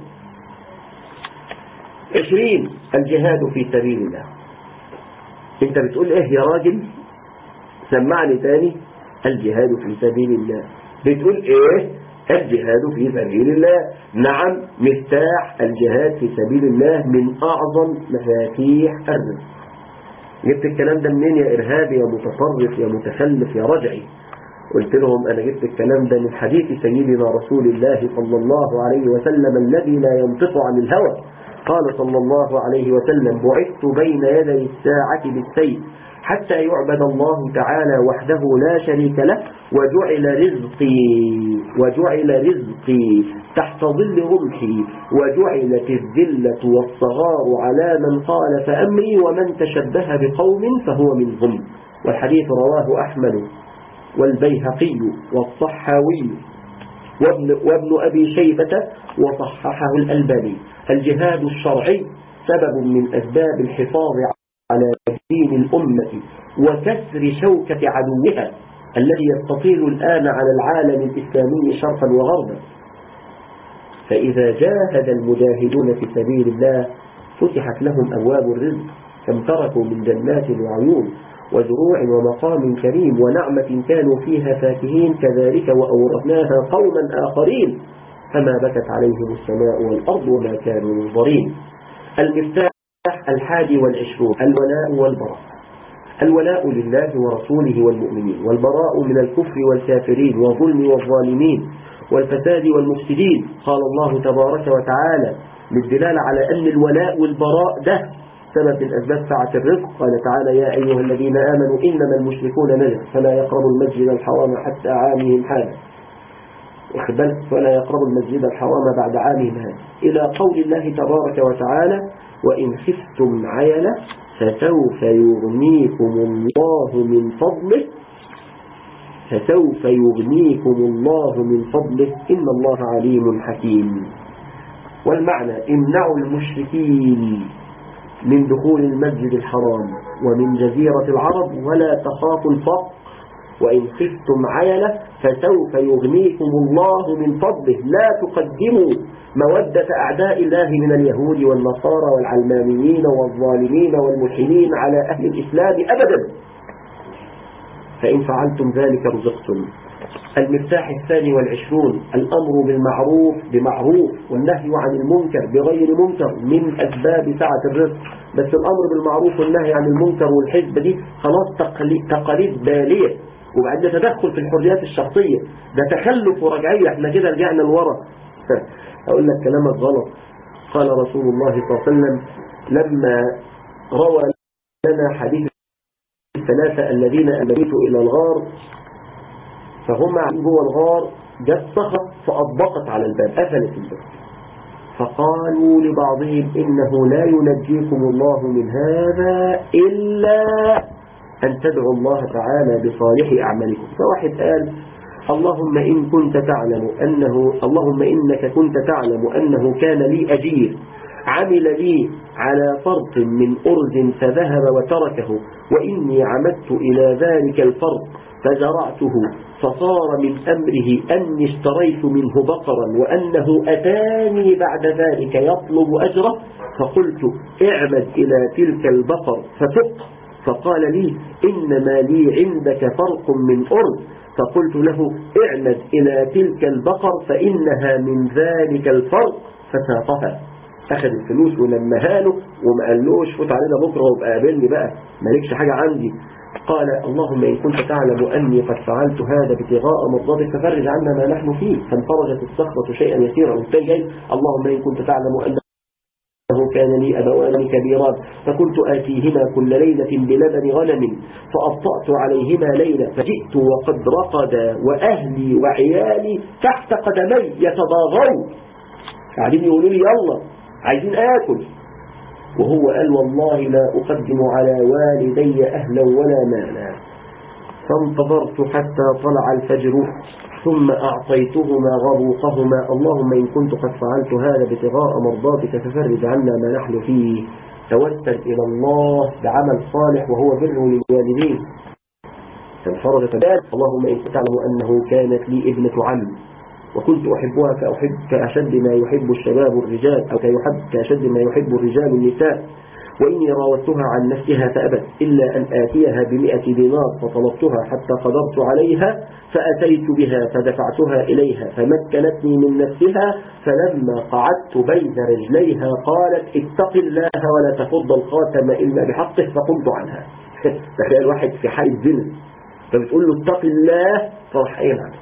عشرين الجهاد في سبيل الله انت بتقول ايه يا راجل سمعني تاني الجهاد في سبيل الله بتقول ايه الجهاد في سبيل الله نعم مفتاح الجهاد في سبيل الله من أعظم مفاتيح الرزق جبت الكلام ده منين يا إرهابي يا متطرف يا متخلف يا رجعي قلت لهم أنا جبت الكلام ده من حديث سيدنا رسول الله صلى الله عليه وسلم الذي لا ينطق عن الهوى قال صلى الله عليه وسلم بعثت بين يدي الساعة بالسيف حتى يعبد الله تعالى وحده لا شريك له وجعل رزقي وجعل رزقي تحت ظل رمحي وجعلت الذلة والصغار على من قال فأمري ومن تشبه بقوم فهو منهم والحديث رواه أحمد والبيهقي والصحاوي وابن, وابن أبي شيبة وصححه الألباني الجهاد الشرعي سبب من أسباب الحفاظ على دين الأمة وكسر شوكة عدوها الذي يستطيل الآن على العالم الإسلامي شرقا وغربا فإذا جاهد المجاهدون في سبيل الله فتحت لهم أبواب الرزق كم تركوا من جنات وعيون وزروع ومقام كريم ونعمة كانوا فيها فاكهين كذلك وأورثناها قوما آخرين فما بكت عليهم السماء والأرض وما كانوا منظرين المفتاح الحادي والعشرون الولاء والبراء الولاء لله ورسوله والمؤمنين والبراء من الكفر والكافرين والظلم والظالمين والفساد والمفسدين قال الله تبارك وتعالى للدلالة على أن الولاء والبراء ده سبب من أسباب سعة الرزق قال تعالى يا أيها الذين آمنوا إنما المشركون نجس فلا يقربوا المسجد الحرام حتى عامهم هذا واخد فلا يقربوا المسجد الحرام بعد عامهم هذا إلى قول الله تبارك وتعالى وإن خفتم عيلة فسوف يغنيكم الله من فضله فسوف يغنيكم الله من فضله إن الله عليم حكيم والمعنى امنعوا المشركين من دخول المسجد الحرام ومن جزيرة العرب ولا تخافوا الفقر وإن خفتم عيلة فسوف يغنيكم الله من فضله لا تقدموا مودة أعداء الله من اليهود والنصارى والعلمانيين والظالمين والملحدين على أهل الإسلام أبدا فإن فعلتم ذلك رزقتم المفتاح الثاني والعشرون الأمر بالمعروف بمعروف والنهي عن المنكر بغير منكر من أسباب سعة الرزق بس الأمر بالمعروف والنهي عن المنكر والحزب دي خلاص تقاليد, تقاليد بالية وبعد تدخل في الحريات الشخصية ده تخلف ورجعية احنا كده رجعنا لورا أقول لك كلامك غلط قال رسول الله صلى الله عليه وسلم لما روى لنا حديث الثلاثة الذين أمنيتوا إلى الغار فهم جوه الغار جت صخرة فأطبقت على الباب قفلت الباب فقالوا لبعضهم إنه لا ينجيكم الله من هذا إلا أن تدعوا الله تعالى بصالح أعمالكم فواحد قال اللهم إن كنت تعلم أنه اللهم إنك كنت تعلم أنه كان لي أجير عمل لي على فرق من أرز فذهب وتركه وإني عمدت إلى ذلك الفرق فزرعته فصار من أمره أني اشتريت منه بقرا وأنه أتاني بعد ذلك يطلب أجره فقلت اعمد إلى تلك البقر فتق فقال لي إنما لي عندك فرق من أرز فقلت له اعمد إلى تلك البقر فإنها من ذلك الفرق فساقها أخذ الفلوس ولمها له وما قالوش فوت علينا بكرة وابقى قابلني بقى مالكش حاجة عندي قال اللهم إن كنت تعلم أني قد فعلت هذا ابتغاء مرضاتك ففرج عنا ما نحن فيه فانفرجت الصخرة شيئا يسيرا والتاني جاي اللهم إن كنت تعلم أن أنه كان لي أبوان كبيران فكنت آتيهما كل ليلة بلبن غنم فأبطأت عليهما ليلة فجئت وقد رقد وأهلي وعيالي تحت قدمي يتضاغون قاعدين يقولوا لي يلا عايزين آكل وهو قال والله لا أقدم على والدي أهلا ولا مالا فانتظرت حتى طلع الفجر ثم أعطيتهما غبوقهما اللهم إن كنت قد فعلت هذا ابتغاء مرضاتك ففرج عنا ما نحن فيه توسل إلى الله بعمل صالح وهو بر للوالدين فانفرج فبال اللهم إن تعلم أنه كانت لي ابنة عم وكنت أحبها كأحب كأشد ما يحب الشباب الرجال أو كيحب كأشد ما يحب الرجال النساء وإني راودتها عن نفسها فأبت إلا أن آتيها بمئة دينار فطلبتها حتى قدرت عليها فأتيت بها فدفعتها إليها فمكنتني من نفسها فلما قعدت بين رجليها قالت اتق الله ولا تفض الخاتم إلا بحقه فقمت عنها تخيل واحد في حال الزنا فبتقول له اتق الله فراح قايم عنه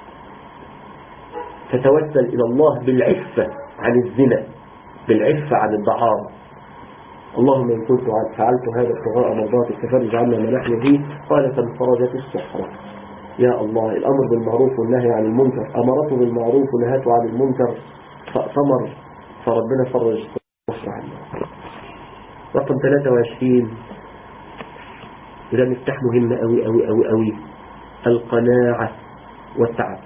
تتوسل إلى الله بالعفة عن الزنا بالعفة عن الدعارة اللهم إن كنت فعلت هذا ابتغاء مرضاتك ففرج عنا ما نحن فيه قال فانفرجت الصحراء يا الله الأمر بالمعروف والنهي عن المنكر أمرته بالمعروف ونهته عن المنكر فأتمر فربنا فرج الصحراء عنه رقم 23 وده مفتاح مهم أوي أوي أوي أوي القناعة والتعب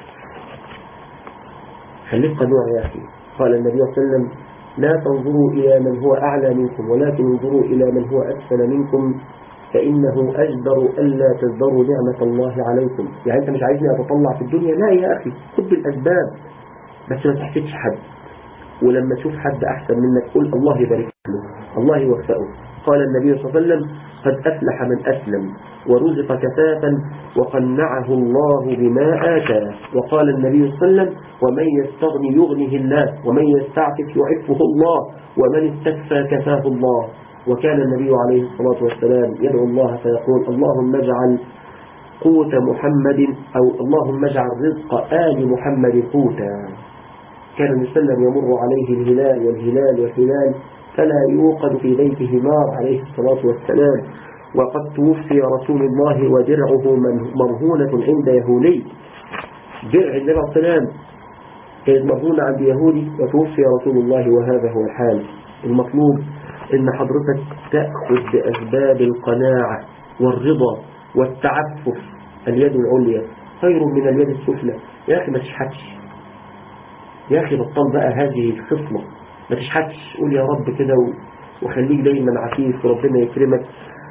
خليك قنوع يا أخي قال النبي صلى الله عليه وسلم لا تنظروا إلى من هو أعلى منكم ولكن انظروا إلى من هو أسفل منكم فإنه أجدر ألا تزدروا نعمة الله عليكم يعني أنت مش عايزني أتطلع في الدنيا لا يا أخي خد بالأسباب بس ما تحسدش حد ولما تشوف حد أحسن منك قول الله يبارك له الله يوفقه قال النبي صلى الله عليه وسلم قد أفلح من أسلم ورزق كفافا وقنعه الله بما آتاه وقال النبي صلى الله عليه وسلم ومن يستغني يغنه الله ومن يستعفف يعفه الله ومن استكفى كفاه الله وكان النبي عليه الصلاة والسلام يدعو الله فيقول اللهم اجعل قوت محمد أو اللهم اجعل رزق آل محمد قوتا كان النبي صلى الله عليه وسلم يمر عليه الهلال والهلال والهلال فلا يوقد في بيته نار عليه الصلاة والسلام وقد توفي رسول الله ودرعه مرهونة عند يهودي درع النبي عليه السلام كانت مرهونة عند يهودي وتوفي رسول الله وهذا هو الحال المطلوب ان حضرتك تأخذ بأسباب القناعة والرضا والتعفف اليد العليا خير من اليد السفلى يا أخي ما تشحتش يا أخي بطل بقى هذه الخصلة ما تشحتش قول يا رب كده وخليك دايما عفيف وربنا يكرمك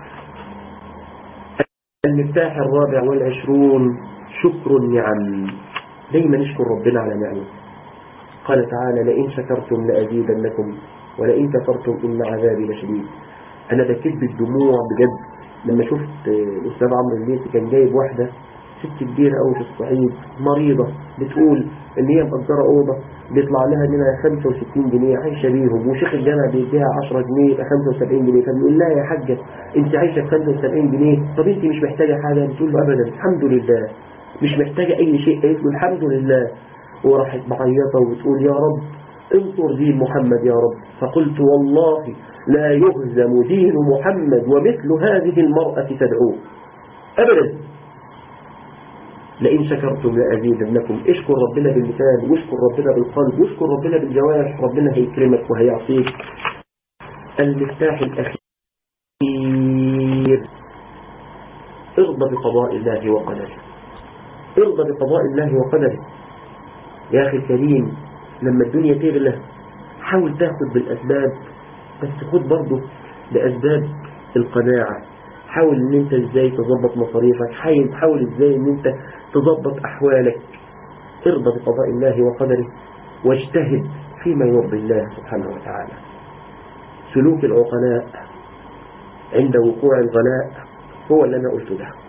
المفتاح الرابع والعشرون شكر النعم دايما نشكر ربنا على نعمه قال تعالى لئن شكرتم لأزيدنكم ولئن كفرتم إن عذابي لشديد أنا بكيت بالدموع بجد لما شفت الأستاذ عمرو الليثي كان جايب واحدة ست كبيرة أوي في الصعيد مريضة بتقول إن هي مأجرة أوضة بيطلع لها منها 65 جنيه عايشة بيهم وشيخ الجامع بيديها 10 جنيه يبقى 75 جنيه فبيقول لها يا حاجة أنت عايشة ب 75 جنيه طب أنت مش محتاجة حاجة بتقول له أبدا الحمد لله مش محتاجة أي شيء قالت له الحمد لله وراحت معيطة وبتقول يا رب انصر دين محمد يا رب فقلت والله لا يهزم دين محمد ومثل هذه المرأة تدعوه أبدا لئن شكرتم لأزيدنكم اشكر ربنا باللسان واشكر ربنا بالقلب واشكر ربنا بالجوارح ربنا هيكرمك وهيعطيك المفتاح الأخير ارضى بقضاء الله وقدره ارضى بقضاء الله وقدره يا أخي الكريم لما الدنيا تغلى حاول تاخد بالأسباب بس خد برضه بأسباب القناعة حاول ان انت ازاي تظبط مصاريفك حاول حاول ازاي ان انت تظبط احوالك ارضى بقضاء الله وقدره واجتهد فيما يرضي الله سبحانه وتعالى سلوك العقلاء عند وقوع الغلاء هو اللي انا قلته ده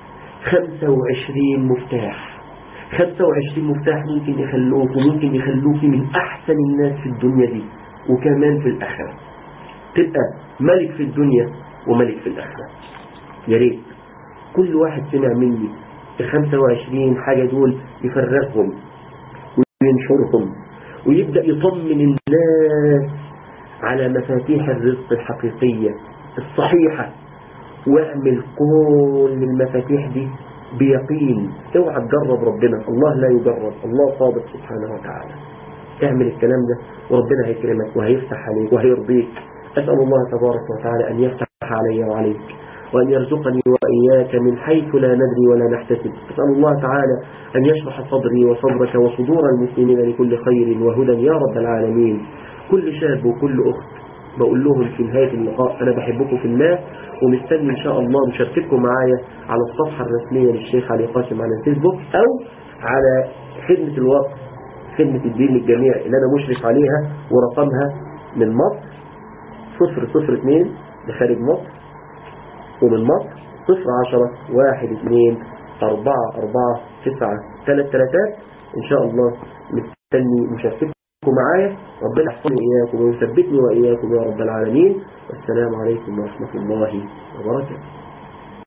25 مفتاح 25 مفتاح ممكن يخلوك وممكن يخلوك من احسن الناس في الدنيا دي وكمان في الآخرة تبقى ملك في الدنيا وملك في الآخرة يا ريت كل واحد سمع مني ال 25 حاجة دول يفرغهم وينشرهم ويبدأ يطمن الناس على مفاتيح الرزق الحقيقية الصحيحة واعمل كل المفاتيح دي بيقين اوعى تجرب ربنا الله لا يجرب الله صادق سبحانه وتعالى اعمل الكلام ده وربنا هيكرمك وهيفتح عليك وهيرضيك أسأل الله تبارك وتعالى أن يفتح علي وعليك وأن يرزقني وإياك من حيث لا ندري ولا نحتسب أسأل الله تعالى أن يشرح صدري وصدرك وصدور المسلمين لكل خير وهدى يا رب العالمين كل شاب وكل أخت بقول لهم في نهاية اللقاء أنا بحبكم في الله ومستني إن شاء الله مشاركتكم معايا على الصفحة الرسمية للشيخ علي قاسم على الفيسبوك أو على خدمة الوقت خدمة الدين للجميع اللي أنا مشرف عليها ورقمها من مصر صفر صفر اثنين لخارج مصر ومن مصر صفر عشرة واحد اثنين أربعة أربعة تسعة ثلاث ثلاثات إن شاء الله مستني مشاركتكم معايا ربنا يحفظني وإياكم ويثبتني وإياكم يا رب العالمين والسلام عليكم ورحمة الله وبركاته